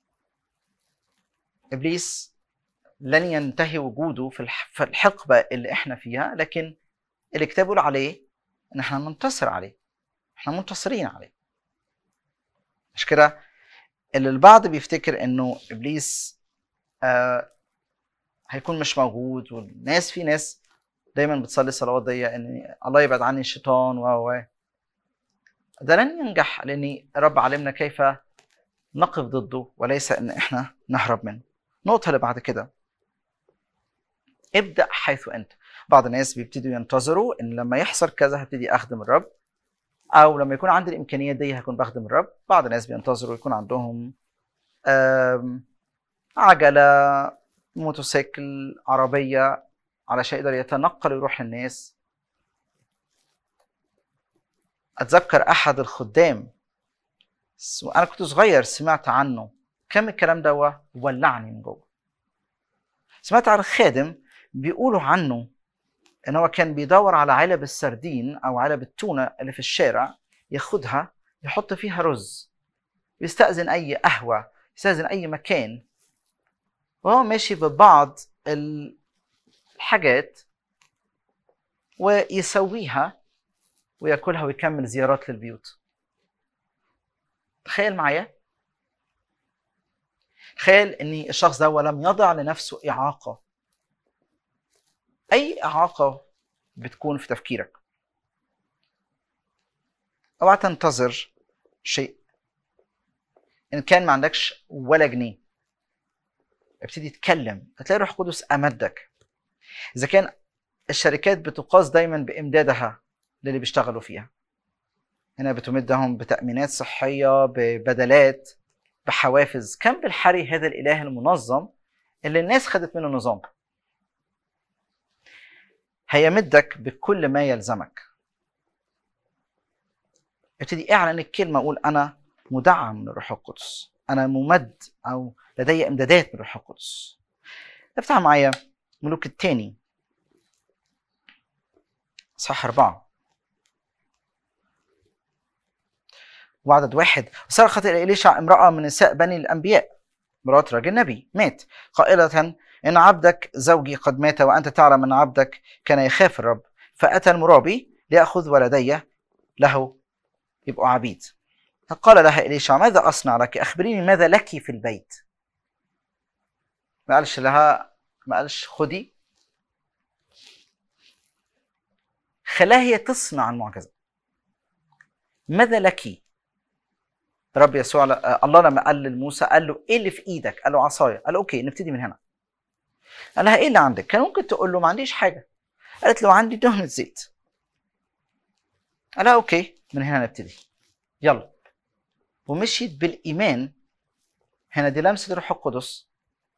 ابليس لن ينتهي وجوده في الح- في الحقبه اللي احنا فيها لكن اللي كتابه عليه ان احنا ننتصر عليه احنا منتصرين عليه مش كده اللي البعض بيفتكر انه ابليس آه هيكون مش موجود والناس في ناس دايما بتصلي الصلوات دي ان الله يبعد عني الشيطان و و ده لن ينجح لان الرب علمنا كيف نقف ضده وليس ان احنا نهرب منه النقطة اللي بعد كده ابدأ حيث انت بعض الناس بيبتدوا ينتظروا ان لما يحصل كذا هبتدي اخدم الرب او لما يكون عندي الامكانيات دي هكون بخدم الرب بعض الناس بينتظروا يكون عندهم آم، عجلة موتوسيكل عربية علشان يقدر يتنقل ويروح للناس اتذكر احد الخدام س- وانا كنت صغير سمعت عنه كم الكلام ده ولعني من جوه سمعت عن خادم بيقولوا عنه ان هو كان بيدور على علب السردين او علب التونه اللي في الشارع ياخدها يحط فيها رز ويستأذن أي قهوة يستأذن أي مكان وهو ماشي ببعض الحاجات ويسويها وياكلها ويكمل زيارات للبيوت تخيل معايا تخيل ان الشخص ده لم يضع لنفسه اعاقه اي اعاقه بتكون في تفكيرك اوعى تنتظر شيء ان كان ما عندكش ولا جنيه ابتدي تتكلم هتلاقي روح القدس امدك اذا كان الشركات بتقاس دايما بامدادها للي بيشتغلوا فيها هنا بتمدهم بتامينات صحيه ببدلات بحوافز كم بالحري هذا الاله المنظم اللي الناس خدت منه نظام هيمدك بكل ما يلزمك ابتدي اعلن الكلمه قول انا مدعم من الروح القدس انا ممد او لدي امدادات من الروح القدس افتح معايا ملوك الثاني صح أربعة وعدد واحد صرخت إلى إليشع امرأة من نساء بني الأنبياء مرات رجل نبي مات قائلة إن عبدك زوجي قد مات وأنت تعلم أن عبدك كان يخاف الرب فأتى المرابي ليأخذ ولدي له يبقوا عبيد فقال لها إليشع ماذا أصنع لك أخبريني ماذا لك في البيت ما قالش لها ما قالش خدي خلاها هي تصنع المعجزة ماذا لك رب يسوع الله لما قال لموسى قال له ايه اللي في ايدك قال له عصايه قال له اوكي نبتدي من هنا قال لها ايه اللي عندك كان ممكن تقول له ما عنديش حاجه قالت له عندي دهنه زيت قال لها اوكي من هنا نبتدي يلا ومشيت بالايمان هنا دي لمسه الروح القدس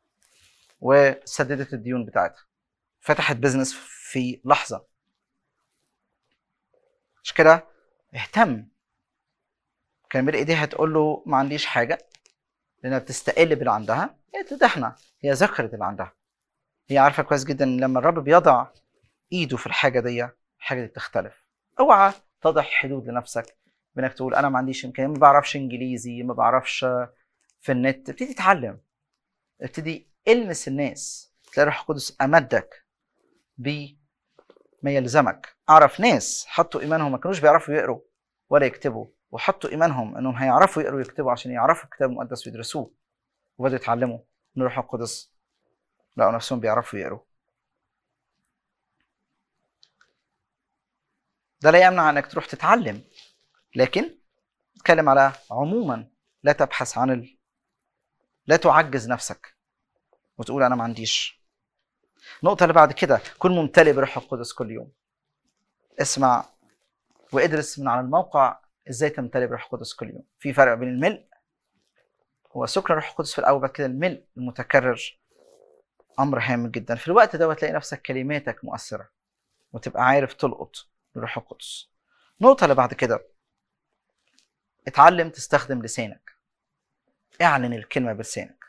وسددت الديون بتاعتها فتحت بزنس في لحظه مش كده اهتم كان بين ايديها تقول له ما عنديش حاجه لانها بتستقل باللي عندها هي تدحنا هي ذكرت اللي عندها هي عارفه كويس جدا ان لما الرب بيضع ايده في الحاجه دي الحاجه دي بتختلف اوعى تضع حدود لنفسك بانك تقول انا ما عنديش امكانيه ما بعرفش انجليزي ما بعرفش في النت ابتدي تتعلم ابتدي المس الناس تلاقي الروح القدس امدك بما يلزمك اعرف ناس حطوا ايمانهم ما كانوش بيعرفوا يقروا ولا يكتبوا وحطوا ايمانهم انهم هيعرفوا يقروا ويكتبوا عشان يعرفوا الكتاب المقدس ويدرسوه وبدأوا يتعلموا من الروح القدس لقوا نفسهم بيعرفوا يقروا ده لا يمنع انك تروح تتعلم لكن اتكلم على عموما لا تبحث عن ال... لا تعجز نفسك وتقول انا ما عنديش النقطه اللي بعد كده كن ممتلئ بروح القدس كل يوم اسمع وادرس من على الموقع ازاي تمتلئ بروح القدس كل يوم في فرق بين الملء هو سكن الروح القدس في الاول بعد كده الملء المتكرر امر هام جدا في الوقت ده تلاقي نفسك كلماتك مؤثره وتبقى عارف تلقط الروح القدس النقطه اللي بعد كده اتعلم تستخدم لسانك اعلن الكلمه بلسانك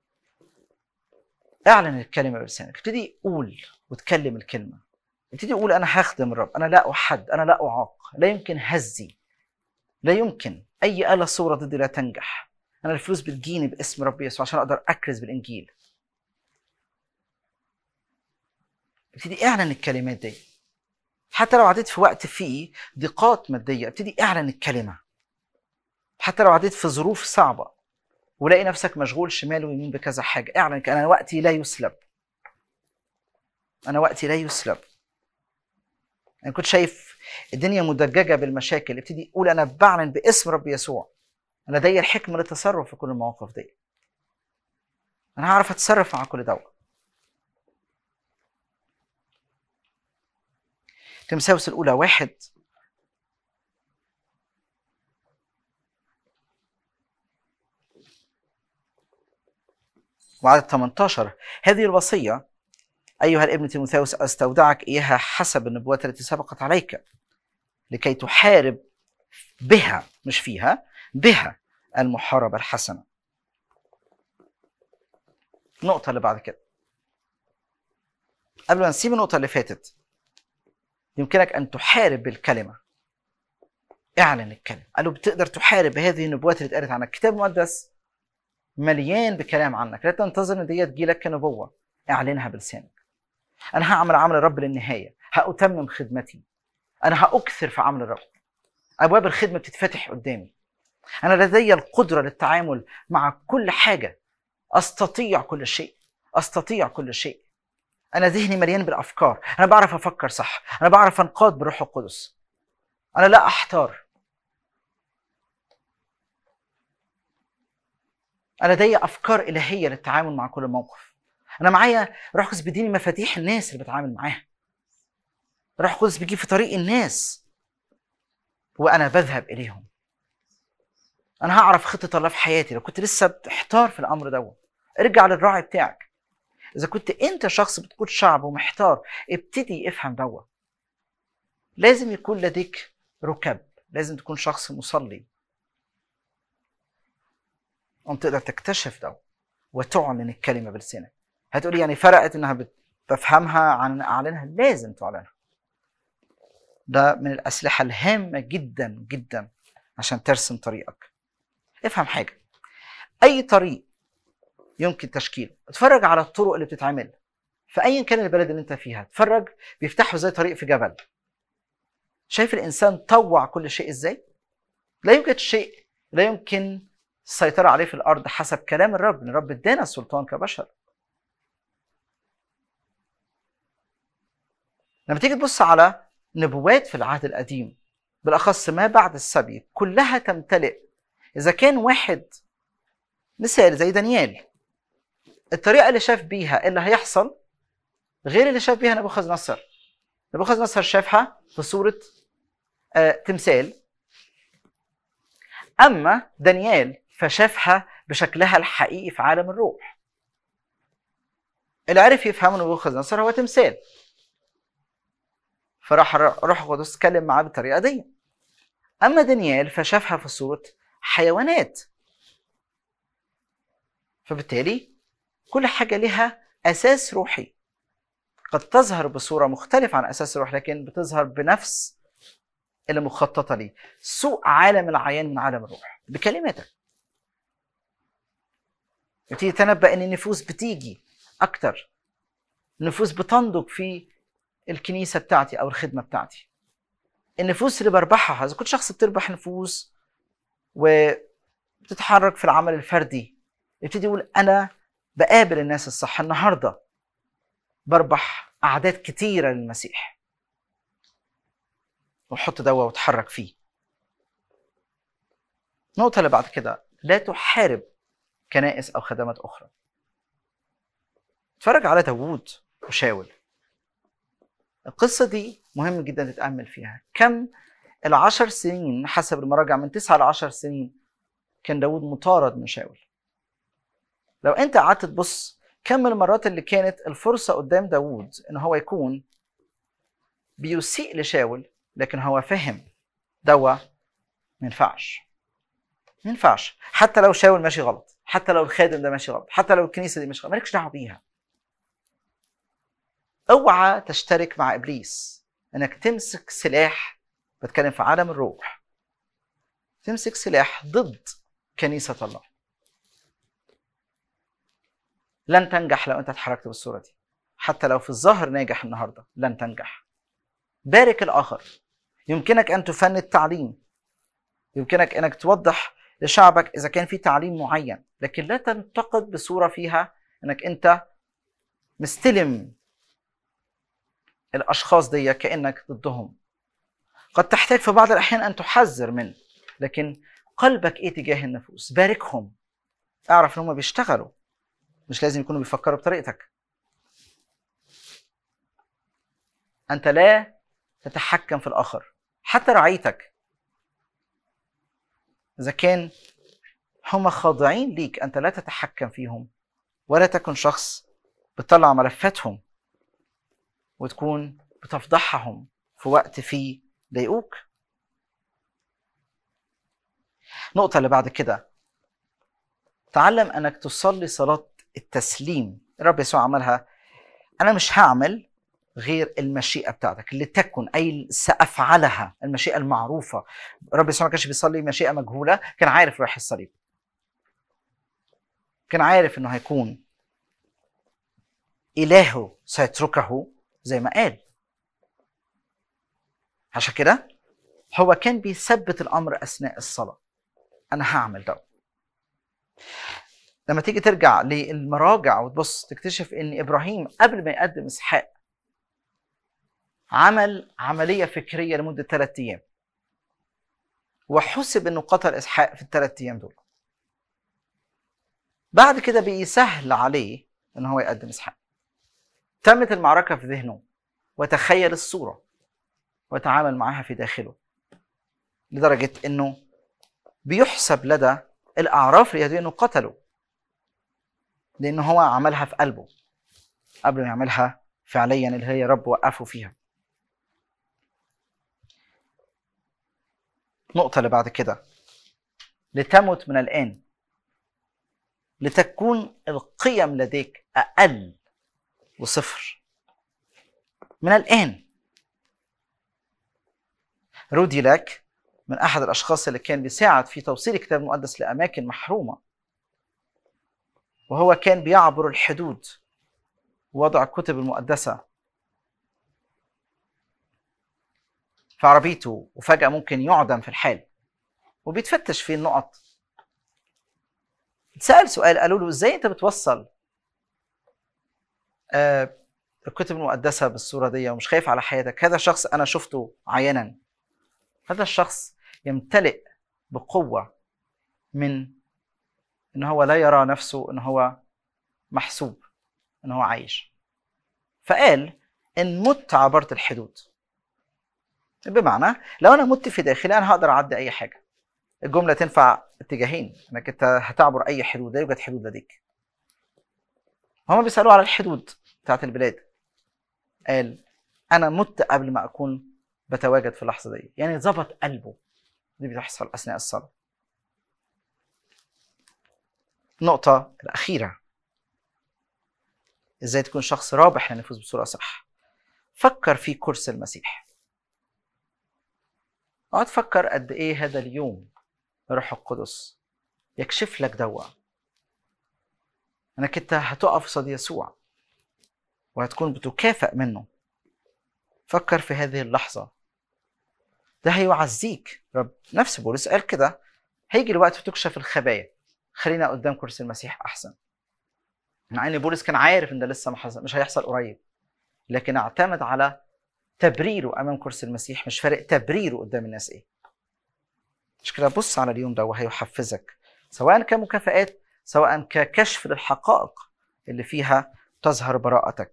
اعلن الكلمه بلسانك ابتدي قول وتكلم الكلمه ابتدي قول انا هخدم الرب انا لا احد انا لا اعاق لا يمكن هزي لا يمكن اي آلة صورة ضدي لا تنجح انا الفلوس بتجيني باسم رب يسوع عشان اقدر اكرز بالانجيل ابتدي اعلن الكلمات دي حتى لو عديت في وقت فيه ضيقات مادية ابتدي اعلن الكلمة حتى لو عديت في ظروف صعبة ولاقي نفسك مشغول شمال ويمين بكذا حاجة اعلن انا وقتي لا يسلب انا وقتي لا يسلب انا كنت شايف الدنيا مدججه بالمشاكل ابتدي قول انا بعلن باسم رب يسوع انا لدي الحكمه للتصرف في كل المواقف دي انا هعرف اتصرف مع كل دوت تمساوس الاولى واحد وعدد 18 هذه الوصيه أيها الابن تيموثاوس أستودعك إياها حسب النبوات التي سبقت عليك لكي تحارب بها مش فيها بها المحاربة الحسنة النقطة اللي بعد كده قبل ما نسيب النقطة اللي فاتت يمكنك أن تحارب بالكلمة اعلن الكلمة قال له بتقدر تحارب بهذه النبوات اللي اتقالت عنك الكتاب المقدس مليان بكلام عنك لا تنتظر ان دي تجيلك كنبوة اعلنها بلسانك انا هعمل عمل الرب للنهاية هأتمم خدمتي انا هأكثر في عمل الرب ابواب الخدمة بتتفتح قدامي انا لدي القدرة للتعامل مع كل حاجة استطيع كل شيء استطيع كل شيء انا ذهني مليان بالافكار انا بعرف افكر صح انا بعرف انقاد بالروح القدس انا لا احتار انا لدي افكار الهيه للتعامل مع كل موقف انا معايا روح القدس بيديني مفاتيح الناس اللي بتعامل معاها روح القدس بيجي في طريق الناس وانا بذهب اليهم انا هعرف خطه الله في حياتي لو كنت لسه بتحتار في الامر دوت ارجع للراعي بتاعك اذا كنت انت شخص بتقود شعب ومحتار ابتدي افهم دوت لازم يكون لديك ركب لازم تكون شخص مصلي أن تقدر تكتشف ده وتعلن الكلمة بلسانك هتقولي يعني فرقت انها بت- بفهمها عن إن اعلنها لازم تعلنها ده من الاسلحة الهامة جدا جدا عشان ترسم طريقك افهم حاجة اي طريق يمكن تشكيله اتفرج على الطرق اللي بتتعمل في ايا كان البلد اللي انت فيها اتفرج بيفتحوا زي طريق في جبل شايف الانسان طوع كل شيء ازاي لا يوجد شيء لا يمكن السيطرة عليه في الأرض حسب كلام الرب إن الرب ادانا السلطان كبشر لما تيجي تبص على نبوات في العهد القديم بالأخص ما بعد السبي كلها تمتلئ إذا كان واحد مثال زي دانيال الطريقة اللي شاف بيها إيه اللي هيحصل غير اللي شاف بيها نبوخذ نصر نبوخذ نصر شافها في صورة آه تمثال أما دانيال فشافها بشكلها الحقيقي في عالم الروح اللي عرف يفهمه نبوخذ نصر هو تمثال فراح روح القدس اتكلم معاه بالطريقه دي اما دانيال فشافها في صوره حيوانات فبالتالي كل حاجه لها اساس روحي قد تظهر بصوره مختلفه عن اساس الروح لكن بتظهر بنفس اللي مخططه ليه سوء عالم العيان من عالم الروح بكلماتك بتيجي تنبأ ان النفوس بتيجي اكتر النفوس بتنضج في الكنيسه بتاعتي او الخدمه بتاعتي النفوس اللي بربحها اذا كنت شخص بتربح نفوس وبتتحرك في العمل الفردي يبتدي يقول انا بقابل الناس الصح النهارده بربح اعداد كتيره للمسيح وحط دوا وتحرك فيه النقطه اللي بعد كده لا تحارب كنائس او خدمات اخرى اتفرج على داوود وشاول القصة دي مهم جدا تتأمل فيها كم العشر سنين حسب المراجع من تسعة لعشر سنين كان داود مطارد من شاول لو انت قعدت تبص كم المرات اللي كانت الفرصة قدام داود ان هو يكون بيسيء لشاول لكن هو فهم دوا ما ينفعش ما ينفعش حتى لو شاول ماشي غلط حتى لو الخادم ده ماشي غلط حتى لو الكنيسة دي ماشي غلط مالكش دعوة بيها اوعى تشترك مع ابليس انك تمسك سلاح بتكلم في عالم الروح تمسك سلاح ضد كنيسة الله لن تنجح لو انت اتحركت بالصورة دي حتى لو في الظاهر ناجح النهارده لن تنجح بارك الاخر يمكنك ان تفند تعليم يمكنك انك توضح لشعبك اذا كان في تعليم معين لكن لا تنتقد بصورة فيها انك انت مستلم الاشخاص دي كانك ضدهم قد تحتاج في بعض الاحيان ان تحذر منه لكن قلبك ايه تجاه النفوس باركهم اعرف ان هم بيشتغلوا مش لازم يكونوا بيفكروا بطريقتك انت لا تتحكم في الاخر حتى رعيتك اذا كان هم خاضعين ليك انت لا تتحكم فيهم ولا تكن شخص بتطلع ملفاتهم وتكون بتفضحهم في وقت فيه ضايقوك النقطة اللي بعد كده تعلم انك تصلي صلاة التسليم الرب يسوع عملها انا مش هعمل غير المشيئه بتاعتك اللي تكن اي سافعلها المشيئه المعروفه رب يسوع ما كانش بيصلي مشيئه مجهوله كان عارف رايح الصليب كان عارف انه هيكون الهه سيتركه زي ما قال عشان كده هو كان بيثبت الامر اثناء الصلاه انا هعمل ده لما تيجي ترجع للمراجع وتبص تكتشف ان ابراهيم قبل ما يقدم اسحاق عمل عمليه فكريه لمده ثلاثة ايام وحسب انه قتل اسحاق في الثلاث ايام دول بعد كده بقي سهل عليه ان هو يقدم اسحاق تمت المعركه في ذهنه وتخيل الصوره وتعامل معها في داخله لدرجه انه بيحسب لدى الاعراف اليهوديه انه قتله لان هو عملها في قلبه قبل ما يعملها فعليا اللي هي رب وقفه فيها النقطة اللي بعد كده لتمت من الآن لتكون القيم لديك أقل وصفر من الآن رودي لك من أحد الأشخاص اللي كان بيساعد في توصيل الكتاب المقدس لأماكن محرومة وهو كان بيعبر الحدود ووضع الكتب المقدسة في عربيته وفجأة ممكن يعدم في الحال وبيتفتش في النقط سأل سؤال قالوا له ازاي انت بتوصل آه الكتب المقدسة بالصورة دي ومش خايف على حياتك هذا شخص أنا شفته عيانا هذا الشخص يمتلئ بقوة من إن هو لا يرى نفسه إن هو محسوب إن هو عايش فقال إن مت عبرت الحدود بمعنى لو أنا مت في داخلي أنا هقدر أعدي أي حاجة الجملة تنفع اتجاهين انك انت هتعبر اي حدود لا يوجد حدود لديك هما بيسألوا على الحدود بتاعت البلاد قال انا مت قبل ما اكون بتواجد في اللحظة دي يعني ظبط قلبه دي بتحصل اثناء الصلاة النقطة الأخيرة ازاي تكون شخص رابح للنفوذ بصورة صح فكر في كرسي المسيح اقعد فكر قد ايه هذا اليوم الروح القدس يكشف لك دوا انك انت هتقف قصاد يسوع وهتكون بتكافئ منه فكر في هذه اللحظة ده هيعزيك رب نفس بولس قال كده هيجي الوقت وتكشف الخبايا خلينا قدام كرسي المسيح احسن مع ان بولس كان عارف ان ده لسه ما حصل مش هيحصل قريب لكن اعتمد على تبريره امام كرسي المسيح مش فارق تبريره قدام الناس ايه مش كده بص على اليوم ده وهيحفزك سواء كمكافآت سواء ككشف للحقائق اللي فيها تظهر براءتك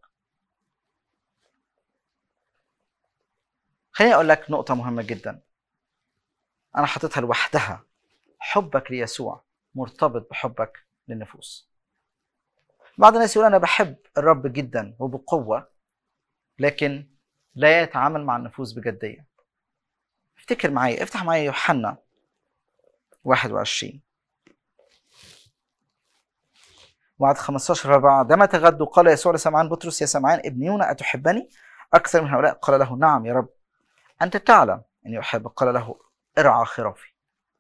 خليني اقول لك نقطة مهمة جدا انا حاططها لوحدها حبك ليسوع مرتبط بحبك للنفوس بعض الناس يقول انا بحب الرب جدا وبقوة لكن لا يتعامل مع النفوس بجدية افتكر معايا افتح معايا يوحنا 21 وعد 15 فبعدما تغدوا قال يسوع لسمعان بطرس يا سمعان ابن يونا أتحبني أكثر من هؤلاء قال له نعم يا رب أنت تعلم أني أحبك قال له ارعى خرافي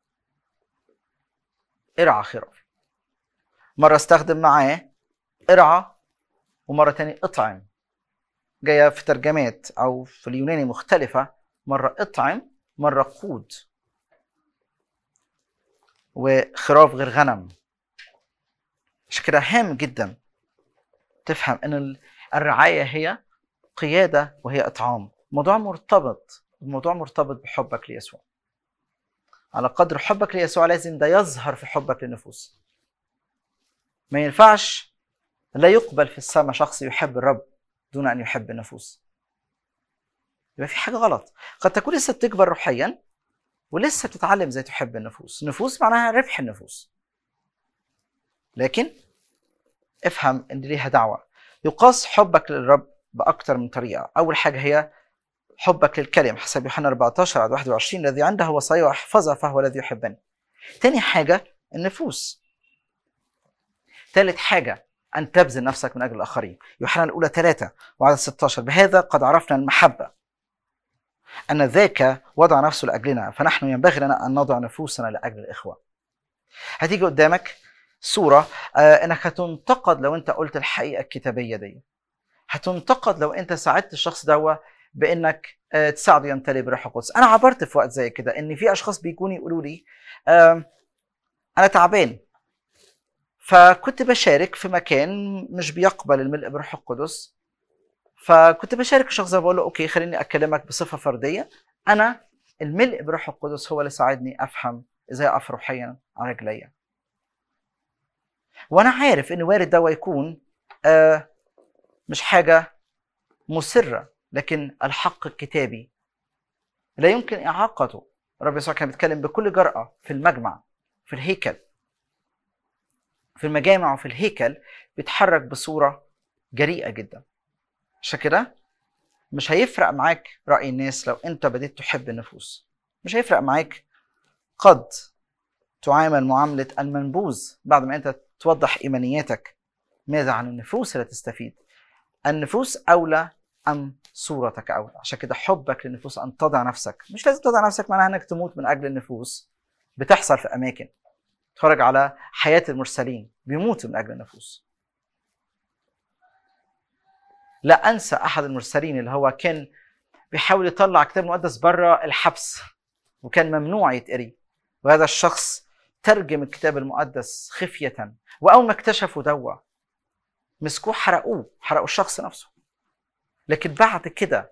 ارعى خرافي مرة استخدم معاه ارعى ومرة تاني اطعم جاية في ترجمات أو في اليوناني مختلفة مرة اطعم مرة قود وخراف غير غنم عشان كده هام جدا تفهم ان الرعاية هي قيادة وهي إطعام موضوع مرتبط الموضوع مرتبط بحبك ليسوع على قدر حبك ليسوع لازم ده يظهر في حبك للنفوس ما ينفعش لا يقبل في السماء شخص يحب الرب دون أن يحب النفوس يبقى في حاجة غلط قد تكون لسه بتكبر روحيا ولسه بتتعلم ازاي تحب النفوس النفوس معناها ربح النفوس لكن افهم ان ليها دعوة يقاس حبك للرب بأكثر من طريقة أول حاجة هي حبك للكلمة حسب يوحنا 14 عدد 21 الذي عنده وصايا ويحفظها فهو الذي يحبني تاني حاجة النفوس ثالث حاجة أن تبذل نفسك من أجل الآخرين يوحنا الأولى ثلاثة وعدد 16 بهذا قد عرفنا المحبة أن ذاك وضع نفسه لأجلنا فنحن ينبغي لنا أن نضع نفوسنا لأجل الإخوة هتيجي قدامك صورة آه إنك هتنتقد لو أنت قلت الحقيقة الكتابية دي هتنتقد لو أنت ساعدت الشخص دوا بإنك آه تساعده يمتلئ بروح القدس أنا عبرت في وقت زي كده إن في أشخاص بيكونوا يقولوا لي آه أنا تعبان فكنت بشارك في مكان مش بيقبل الملء بروح القدس فكنت بشارك الشخص ده بقول له اوكي خليني اكلمك بصفه فرديه انا الملء بروح القدس هو اللي ساعدني افهم ازاي اقف روحيا على رجليا وانا عارف ان وارد ده يكون آه مش حاجه مسره لكن الحق الكتابي لا يمكن اعاقته الرب يسوع كان بيتكلم بكل جرأه في المجمع في الهيكل في المجامع وفي الهيكل بيتحرك بصوره جريئه جدا عشان كده مش هيفرق معاك رأي الناس لو انت بديت تحب النفوس مش هيفرق معاك قد تعامل معاملة المنبوذ بعد ما انت توضح ايمانياتك ماذا عن النفوس اللي تستفيد النفوس اولى ام صورتك اولى عشان كده حبك للنفوس ان تضع نفسك مش لازم تضع نفسك معناها انك تموت من اجل النفوس بتحصل في اماكن تتفرج على حياة المرسلين بيموتوا من اجل النفوس لا انسى احد المرسلين اللي هو كان بيحاول يطلع كتاب مقدس بره الحبس وكان ممنوع يتقري وهذا الشخص ترجم الكتاب المقدس خفية وأول ما اكتشفوا دوا مسكوه حرقوه حرقوا الشخص نفسه لكن بعد كده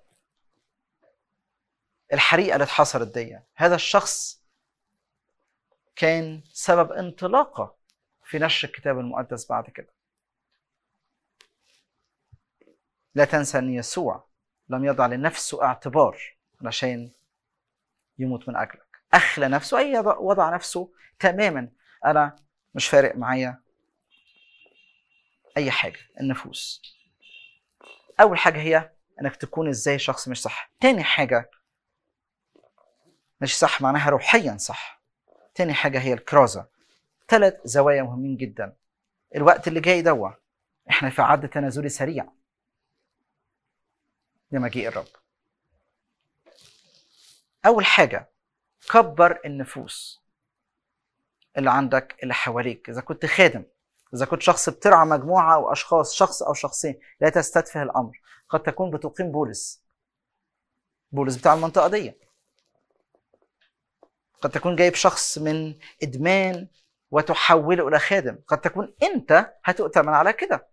الحريقة اللي اتحصلت دي هذا الشخص كان سبب انطلاقة في نشر الكتاب المقدس بعد كده لا تنسى ان يسوع لم يضع لنفسه اعتبار علشان يموت من اجلك اخلى نفسه اي وضع نفسه تماما انا مش فارق معايا اي حاجه النفوس اول حاجه هي انك تكون ازاي شخص مش صح تاني حاجه مش صح معناها روحيا صح تاني حاجه هي الكرازه ثلاث زوايا مهمين جدا الوقت اللي جاي دوا احنا في عد تنازلي سريع لمجيء الرب اول حاجه كبر النفوس اللي عندك اللي حواليك اذا كنت خادم اذا كنت شخص بترعى مجموعه او اشخاص شخص او شخصين لا تستتفه الامر قد تكون بتقيم بولس بولس بتاع المنطقه دي قد تكون جايب شخص من ادمان وتحوله الى خادم قد تكون انت هتؤتمن على كده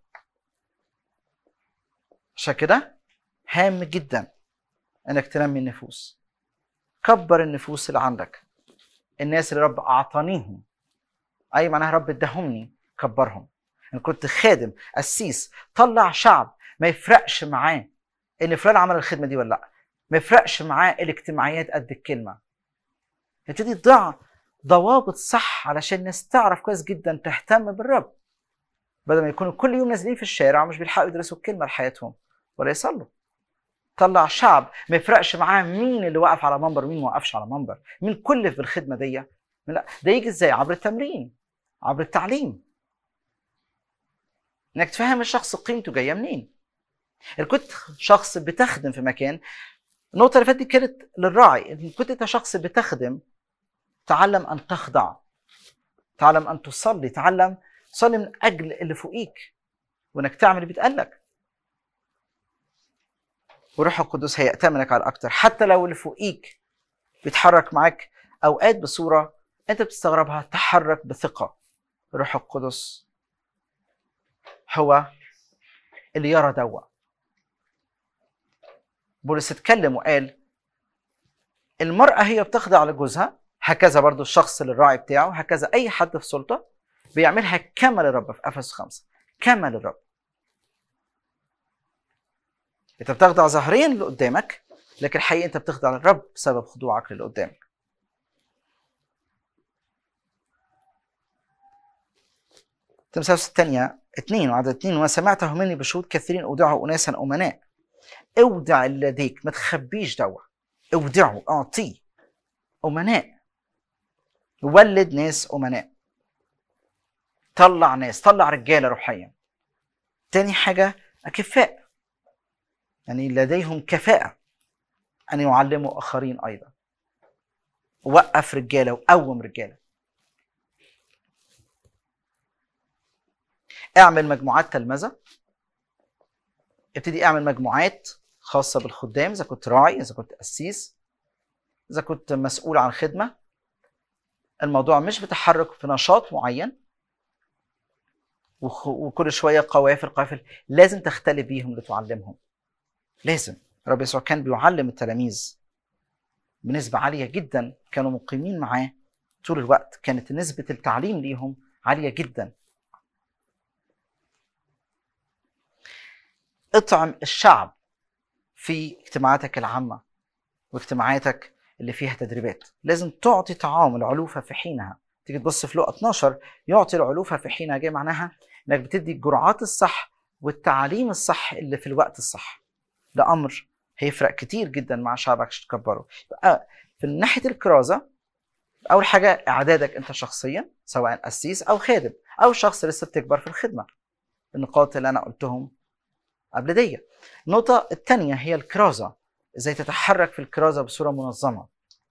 عشان كده هام جدا انك تنمي النفوس كبر النفوس اللي عندك الناس اللي رب اعطانيهم اي معناها رب اداهمني كبرهم ان كنت خادم قسيس طلع شعب ما يفرقش معاه ان فلان عمل الخدمه دي ولا لا ما يفرقش معاه الاجتماعيات قد الكلمه ابتدي تضع ضوابط صح علشان الناس تعرف كويس جدا تهتم بالرب بدل ما يكونوا كل يوم نازلين في الشارع ومش بيلحقوا يدرسوا الكلمه لحياتهم ولا يصلوا طلع شعب ما يفرقش معاه مين اللي وقف على منبر ومين ما وقفش على منبر مين كلف بالخدمه دي لا ده يجي ازاي عبر التمرين عبر التعليم انك تفهم الشخص قيمته جايه منين ان كنت شخص بتخدم في مكان النقطة اللي فاتت كانت للراعي ان كنت انت شخص بتخدم تعلم ان تخضع تعلم ان تصلي تعلم تصلي من اجل اللي فوقيك وانك تعمل اللي بيتقالك وروح القدس هيأتمنك على اكتر حتى لو اللي فوقيك بيتحرك معاك اوقات بصورة انت بتستغربها تحرك بثقة روح القدس هو اللي يرى دوا بولس اتكلم وقال المرأة هي بتخضع لجوزها هكذا برضو الشخص للراعي بتاعه هكذا أي حد في سلطة بيعملها كما للرب في أفسس خمسة كما للرب أنت بتخضع ظاهريا اللي قدامك لكن الحقيقة أنت بتخضع للرب بسبب خضوعك للي قدامك تمثال الثانية اثنين وعدد اثنين وما سمعته مني بشهود كثيرين أودعه أناسا أمناء اودع اللي لديك ما تخبيش دوا اودعه اعطيه امناء ولد ناس امناء طلع ناس طلع رجاله روحيا تاني حاجة أكفاء يعني لديهم كفاءة أن يعلموا آخرين أيضا وقف رجالة وقوم رجالة اعمل مجموعات تلمذة ابتدي اعمل مجموعات خاصة بالخدام إذا كنت راعي إذا كنت قسيس إذا كنت مسؤول عن خدمة الموضوع مش بتحرك في نشاط معين وخ- وكل شوية قوافل قوافل لازم تختلي بيهم لتعلمهم لازم الرب يسوع كان بيعلم التلاميذ بنسبة عالية جدا كانوا مقيمين معاه طول الوقت كانت نسبة التعليم ليهم عالية جدا اطعم الشعب في اجتماعاتك العامة واجتماعاتك اللي فيها تدريبات لازم تعطي طعام العلوفة في حينها تيجي تبص في لقا 12 يعطي العلوفة في حينها جاي معناها انك بتدي الجرعات الصح والتعليم الصح اللي في الوقت الصح ده امر هيفرق كتير جدا مع شعبك عشان تكبره يبقى في ناحيه الكرازه اول حاجه اعدادك انت شخصيا سواء قسيس او خادم او شخص لسه بتكبر في الخدمه النقاط اللي انا قلتهم قبل دي النقطه الثانيه هي الكرازه ازاي تتحرك في الكرازه بصوره منظمه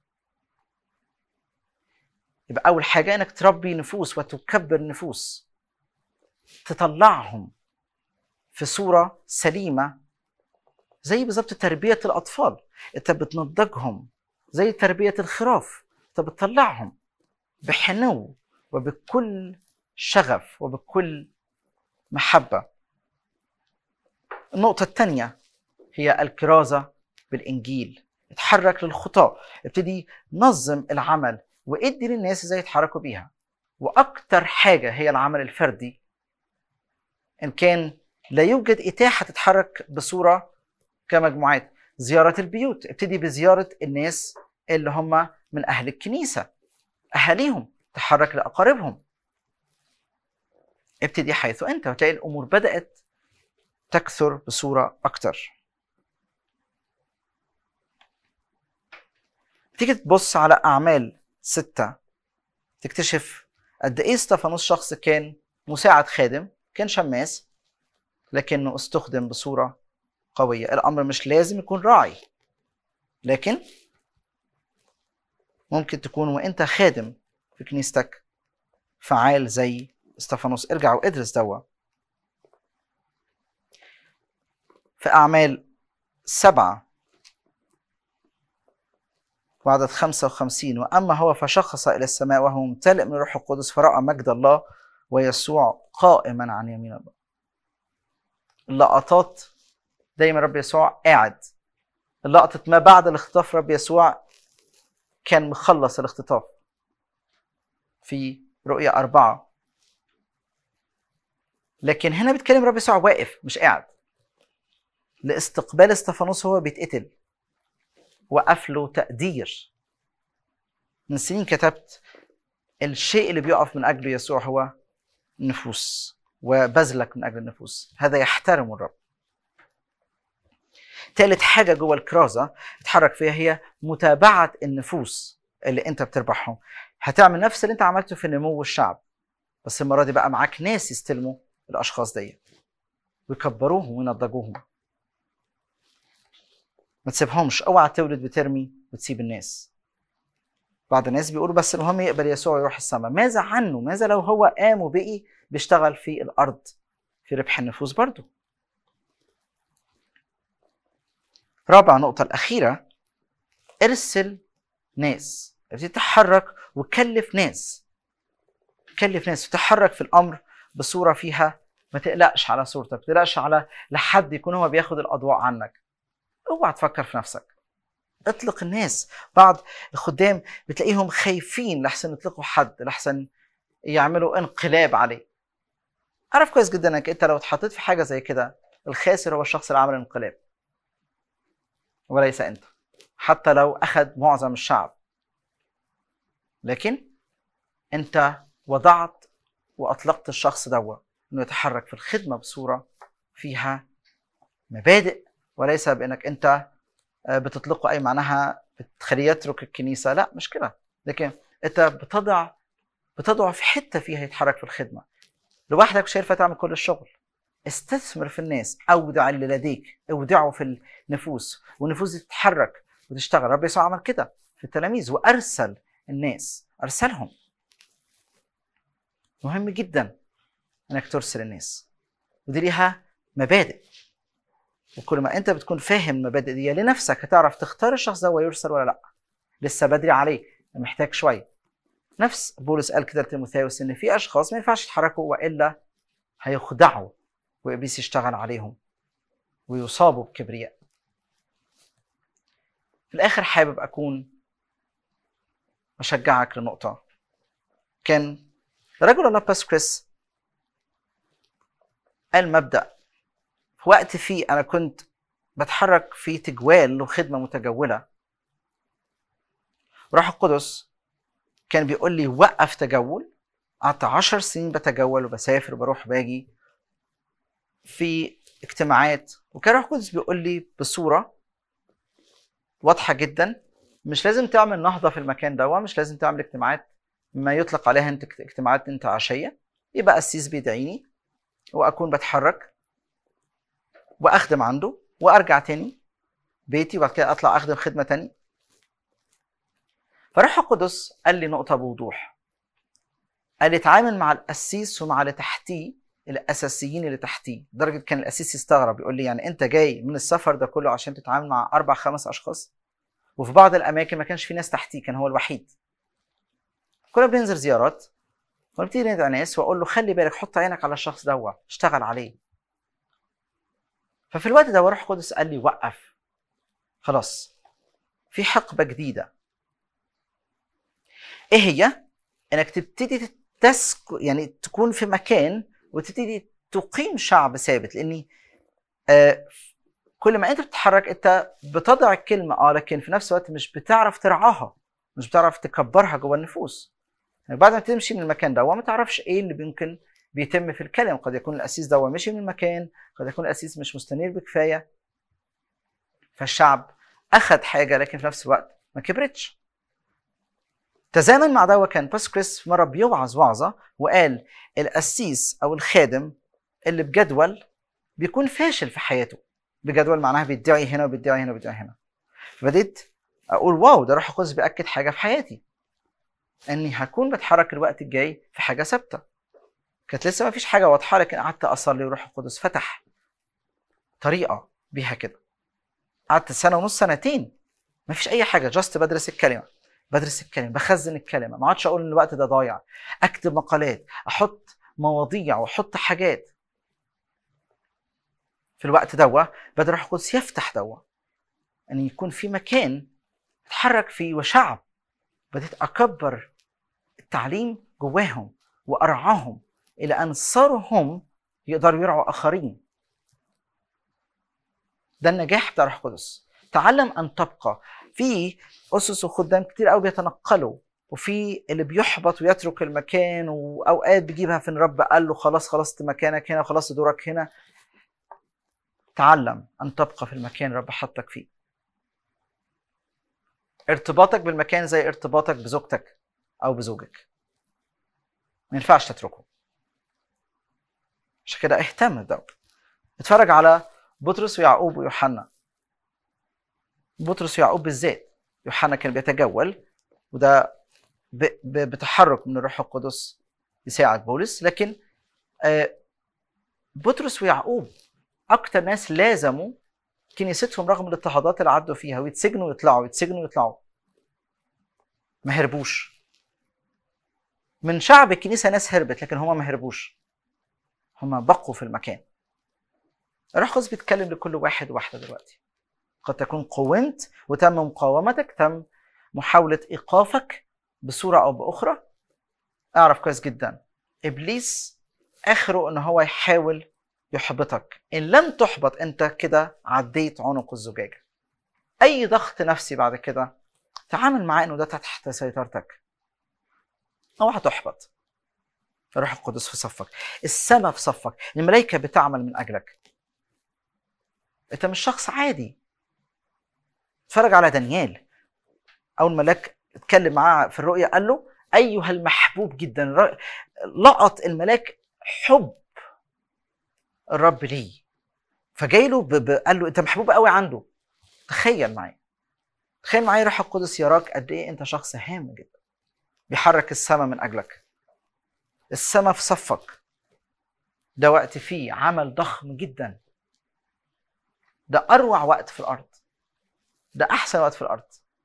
يبقى اول حاجه انك تربي نفوس وتكبر نفوس تطلعهم في صوره سليمه زي بالظبط تربيه الاطفال انت بتنضجهم زي تربيه الخراف انت بتطلعهم بحنو وبكل شغف وبكل محبه النقطه الثانيه هي الكرازه بالانجيل اتحرك للخطاه ابتدي نظم العمل وادي للناس ازاي يتحركوا بيها واكتر حاجه هي العمل الفردي ان كان لا يوجد اتاحه تتحرك بصوره كمجموعات زياره البيوت ابتدي بزياره الناس اللي هم من اهل الكنيسه اهاليهم تحرك لاقاربهم ابتدي حيث انت وتلاقي الامور بدات تكثر بصوره اكتر تيجي تبص على اعمال ستة تكتشف قد ايه استفانوس شخص كان مساعد خادم كان شماس لكنه استخدم بصورة قوية الأمر مش لازم يكون راعي لكن ممكن تكون وانت خادم في كنيستك فعال زي استفانوس ارجع وادرس دوا في أعمال سبعة وعدد 55 وأما هو فشخص إلى السماء وهو ممتلئ من الروح القدس فرأى مجد الله ويسوع قائما عن يمين الله اللقطات دايما رب يسوع قاعد لقطة ما بعد الاختطاف رب يسوع كان مخلص الاختطاف في رؤية أربعة لكن هنا بيتكلم رب يسوع واقف مش قاعد لاستقبال استفانوس هو بيتقتل وقف له تقدير من سنين كتبت الشيء اللي بيقف من أجله يسوع هو النفوس وبذلك من أجل النفوس هذا يحترم الرب ثالث حاجة جوه الكرازة اتحرك فيها هي متابعة النفوس اللي انت بتربحهم هتعمل نفس اللي انت عملته في نمو الشعب بس المرة دي بقى معاك ناس يستلموا الأشخاص دي ويكبروهم وينضجوهم ما تسيبهمش اوعى تولد بترمي وتسيب الناس بعض الناس بيقولوا بس المهم يقبل يسوع ويروح السماء ماذا عنه ماذا لو هو قام وبقي بيشتغل في الارض في ربح النفوس برضه رابع نقطة الأخيرة ارسل ناس ابتدي تتحرك وكلف ناس كلف ناس تتحرك في الأمر بصورة فيها ما تقلقش على صورتك ما تقلقش على لحد يكون هو بياخد الأضواء عنك اوعى تفكر في نفسك اطلق الناس بعض الخدام بتلاقيهم خايفين لحسن يطلقوا حد لحسن يعملوا انقلاب عليه اعرف كويس جدا انك انت لو اتحطيت في حاجه زي كده الخاسر هو الشخص اللي عمل الانقلاب وليس انت حتى لو اخذ معظم الشعب لكن انت وضعت واطلقت الشخص دوا انه يتحرك في الخدمه بصوره فيها مبادئ وليس بانك انت بتطلقه اي معناها بتخليه يترك الكنيسه لا مش كده لكن انت بتضع بتضعه في حته فيها يتحرك في الخدمه لوحدك مش هينفع تعمل كل الشغل استثمر في الناس اودع اللي لديك اودعه في النفوس والنفوس دي تتحرك وتشتغل رب يسوع عمل كده في التلاميذ وارسل الناس ارسلهم مهم جدا انك ترسل الناس ودي ليها مبادئ وكل ما انت بتكون فاهم المبادئ دي لنفسك هتعرف تختار الشخص ده ويرسل ولا لا لسه بدري عليه محتاج شويه نفس بولس قال كده لتيموثاوس ان في اشخاص ما ينفعش يتحركوا والا هيخدعوا وابليس يشتغل عليهم ويصابوا بكبرياء في الاخر حابب اكون بشجعك لنقطه كان رجل الله باس كريس قال مبدا في وقت فيه انا كنت بتحرك في تجوال وخدمه متجوله روح القدس كان بيقول لي وقف تجول قعدت عشر سنين بتجول وبسافر وبروح باجي في اجتماعات وكان روح القدس بيقول لي بصورة واضحة جدا مش لازم تعمل نهضة في المكان ده مش لازم تعمل اجتماعات ما يطلق عليها انت اجتماعات انتعاشية يبقى قسيس بيدعيني واكون بتحرك واخدم عنده وارجع تاني بيتي وبعد كده اطلع اخدم خدمة تاني فروح القدس قال لي نقطة بوضوح قال لي اتعامل مع القسيس ومع اللي تحتيه الاساسيين اللي تحتيه لدرجه كان القسيس يستغرب يقول لي يعني انت جاي من السفر ده كله عشان تتعامل مع اربع خمس اشخاص وفي بعض الاماكن ما كانش في ناس تحتيه كان هو الوحيد كنا بننزل زيارات ونبتدي ندعي ناس واقول له خلي بالك حط عينك على الشخص ده اشتغل عليه ففي الوقت ده روح القدس قال لي وقف خلاص في حقبه جديده ايه هي انك تبتدي تسك يعني تكون في مكان وتبتدي تقيم شعب ثابت لاني آه كل ما انت بتتحرك انت بتضع الكلمه اه لكن في نفس الوقت مش بتعرف ترعاها مش بتعرف تكبرها جوه النفوس يعني بعد ما تمشي من المكان ده ما تعرفش ايه اللي ممكن بيتم في الكلام قد يكون الاسيس ده مشي من المكان قد يكون الاسيس مش مستنير بكفايه فالشعب اخذ حاجه لكن في نفس الوقت ما كبرتش تزامن مع ده كان باسكريس مره بيوعظ وعظه وقال القسيس او الخادم اللي بجدول بيكون فاشل في حياته بجدول معناها بيدعي هنا وبيدعي هنا وبيدعي هنا فبديت اقول واو ده روح القدس بياكد حاجه في حياتي اني هكون بتحرك الوقت الجاي في حاجه ثابته كانت لسه ما فيش حاجه واضحه لكن قعدت اصلي وروح القدس فتح طريقه بيها كده قعدت سنه ونص سنتين ما فيش اي حاجه جاست بدرس الكلمه بدرس الكلمه بخزن الكلمه ما عادش اقول ان الوقت ده ضايع اكتب مقالات احط مواضيع واحط حاجات في الوقت دوا بدا روح القدس يفتح دوا ان يكون في مكان اتحرك فيه وشعب بديت اكبر التعليم جواهم وارعاهم الى ان صاروا هم يقدروا يرعوا اخرين ده النجاح بتاع روح القدس تعلم ان تبقى في اسس وخدام كتير قوي بيتنقلوا وفي اللي بيحبط ويترك المكان واوقات بيجيبها في ان رب قال له خلاص خلصت مكانك هنا خلاص دورك هنا تعلم ان تبقى في المكان رب حطك فيه ارتباطك بالمكان زي ارتباطك بزوجتك او بزوجك ما ينفعش تتركه عشان كده اهتم بده اتفرج على بطرس ويعقوب ويوحنا بطرس ويعقوب بالذات يوحنا كان بيتجول وده بتحرك من الروح القدس يساعد بولس لكن بطرس ويعقوب اكتر ناس لازموا كنيستهم رغم الاضطهادات اللي عدوا فيها ويتسجنوا ويطلعوا يتسجنوا ويطلعوا ما هربوش من شعب الكنيسة ناس هربت لكن هما ما هربوش هما بقوا في المكان الروح القدس بيتكلم لكل واحد واحدة دلوقتي قد تكون قومت وتم مقاومتك تم محاولة إيقافك بصورة أو بأخرى أعرف كويس جدا إبليس آخره إن هو يحاول يحبطك إن لم تحبط أنت كده عديت عنق الزجاجة أي ضغط نفسي بعد كده تعامل معاه إنه ده تحت سيطرتك اوعى تحبط الروح القدس في صفك السماء في صفك الملائكة بتعمل من أجلك أنت مش شخص عادي اتفرج على دانيال أول ملاك اتكلم معاه في الرؤيا قال له أيها المحبوب جدا لقط الملاك حب الرب ليه فجاي له ب... ب... قال له انت محبوب قوي عنده تخيل معايا تخيل معايا روح القدس يراك قد ايه انت شخص هام جدا بيحرك السماء من اجلك السماء في صفك ده وقت فيه عمل ضخم جدا ده اروع وقت في الارض ده احسن وقت في الارض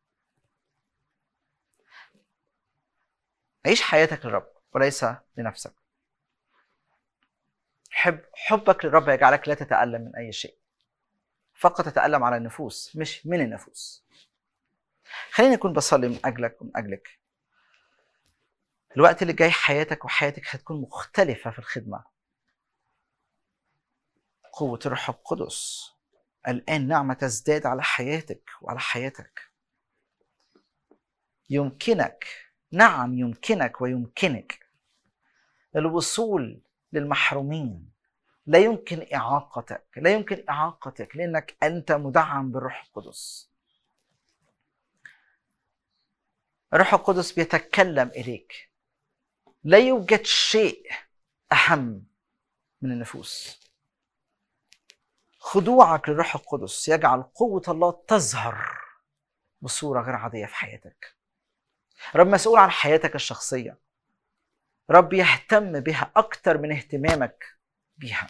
عيش حياتك للرب وليس لنفسك حب حبك للرب يجعلك لا تتألم من أي شيء فقط تتألم على النفوس مش من النفوس خليني أكون بصلي من أجلك ومن أجلك الوقت اللي جاي حياتك وحياتك هتكون مختلفة في الخدمة قوة الروح القدس الآن نعمة تزداد على حياتك وعلى حياتك يمكنك نعم يمكنك ويمكنك الوصول للمحرومين لا يمكن إعاقتك لا يمكن إعاقتك لأنك أنت مدعم بالروح القدس الروح القدس بيتكلم إليك لا يوجد شيء أهم من النفوس خضوعك للروح القدس يجعل قوة الله تظهر بصورة غير عادية في حياتك رب مسؤول عن حياتك الشخصية رب يهتم بها أكتر من اهتمامك بيها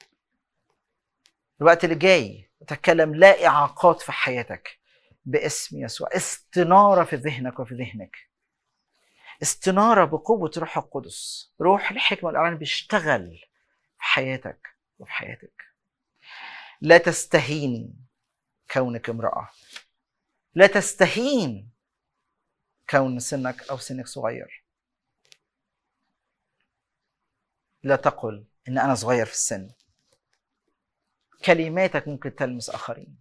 الوقت اللي جاي تتكلم لا إعاقات في حياتك باسم يسوع استنارة في ذهنك وفي ذهنك استنارة بقوة روح القدس روح الحكمة والإعلان بيشتغل في حياتك وفي حياتك لا تستهين كونك امرأة لا تستهين كون سنك أو سنك صغير لا تقل إن أنا صغير في السن كلماتك ممكن تلمس آخرين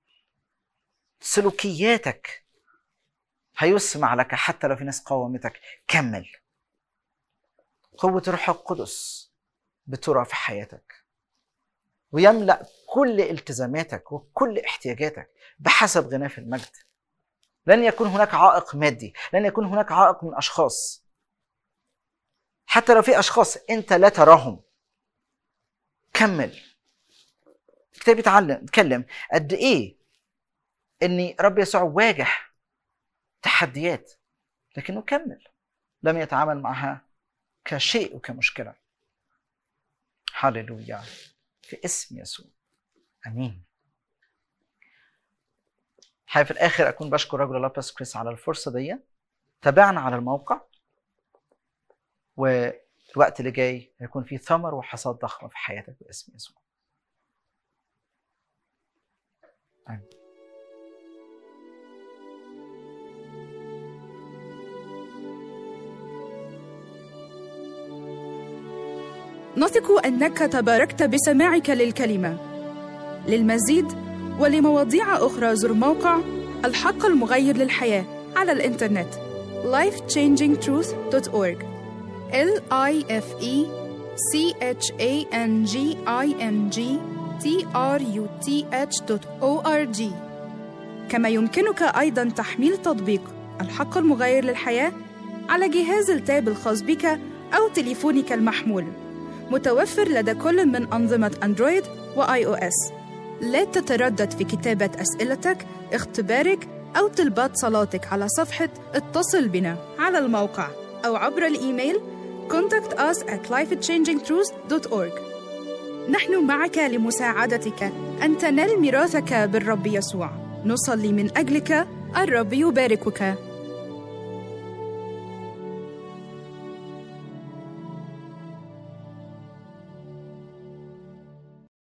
سلوكياتك هيسمع لك حتى لو في ناس قاومتك كمل قوة روح القدس بترى في حياتك ويملأ كل التزاماتك وكل احتياجاتك بحسب غناه المجد لن يكون هناك عائق مادي لن يكون هناك عائق من أشخاص حتى لو في أشخاص أنت لا تراهم كمل الكتاب يتعلم يتكلم قد إيه إن رب يسوع واجه تحديات لكنه كمل لم يتعامل معها كشيء وكمشكلة هللويا في اسم يسوع امين حابب في الاخر اكون بشكر رجل الله باس كريس على الفرصه دي تابعنا على الموقع والوقت اللي جاي هيكون فيه ثمر وحصاد ضخمه في حياتك باسم يسوع امين نثق انك تباركت بسماعك للكلمه للمزيد ولمواضيع اخرى زر موقع الحق المغير للحياه على الانترنت lifechangingtruth.org l i f e c h a n g i n g t r u t h.org كما يمكنك ايضا تحميل تطبيق الحق المغير للحياه على جهاز التاب الخاص بك او تليفونك المحمول متوفر لدى كل من أنظمة أندرويد وآي أو إس. لا تتردد في كتابة أسئلتك، اختبارك أو طلبات صلاتك على صفحة اتصل بنا على الموقع أو عبر الإيميل contact us at lifechangingtruth.org نحن معك لمساعدتك أن تنال ميراثك بالرب يسوع نصلي من أجلك الرب يباركك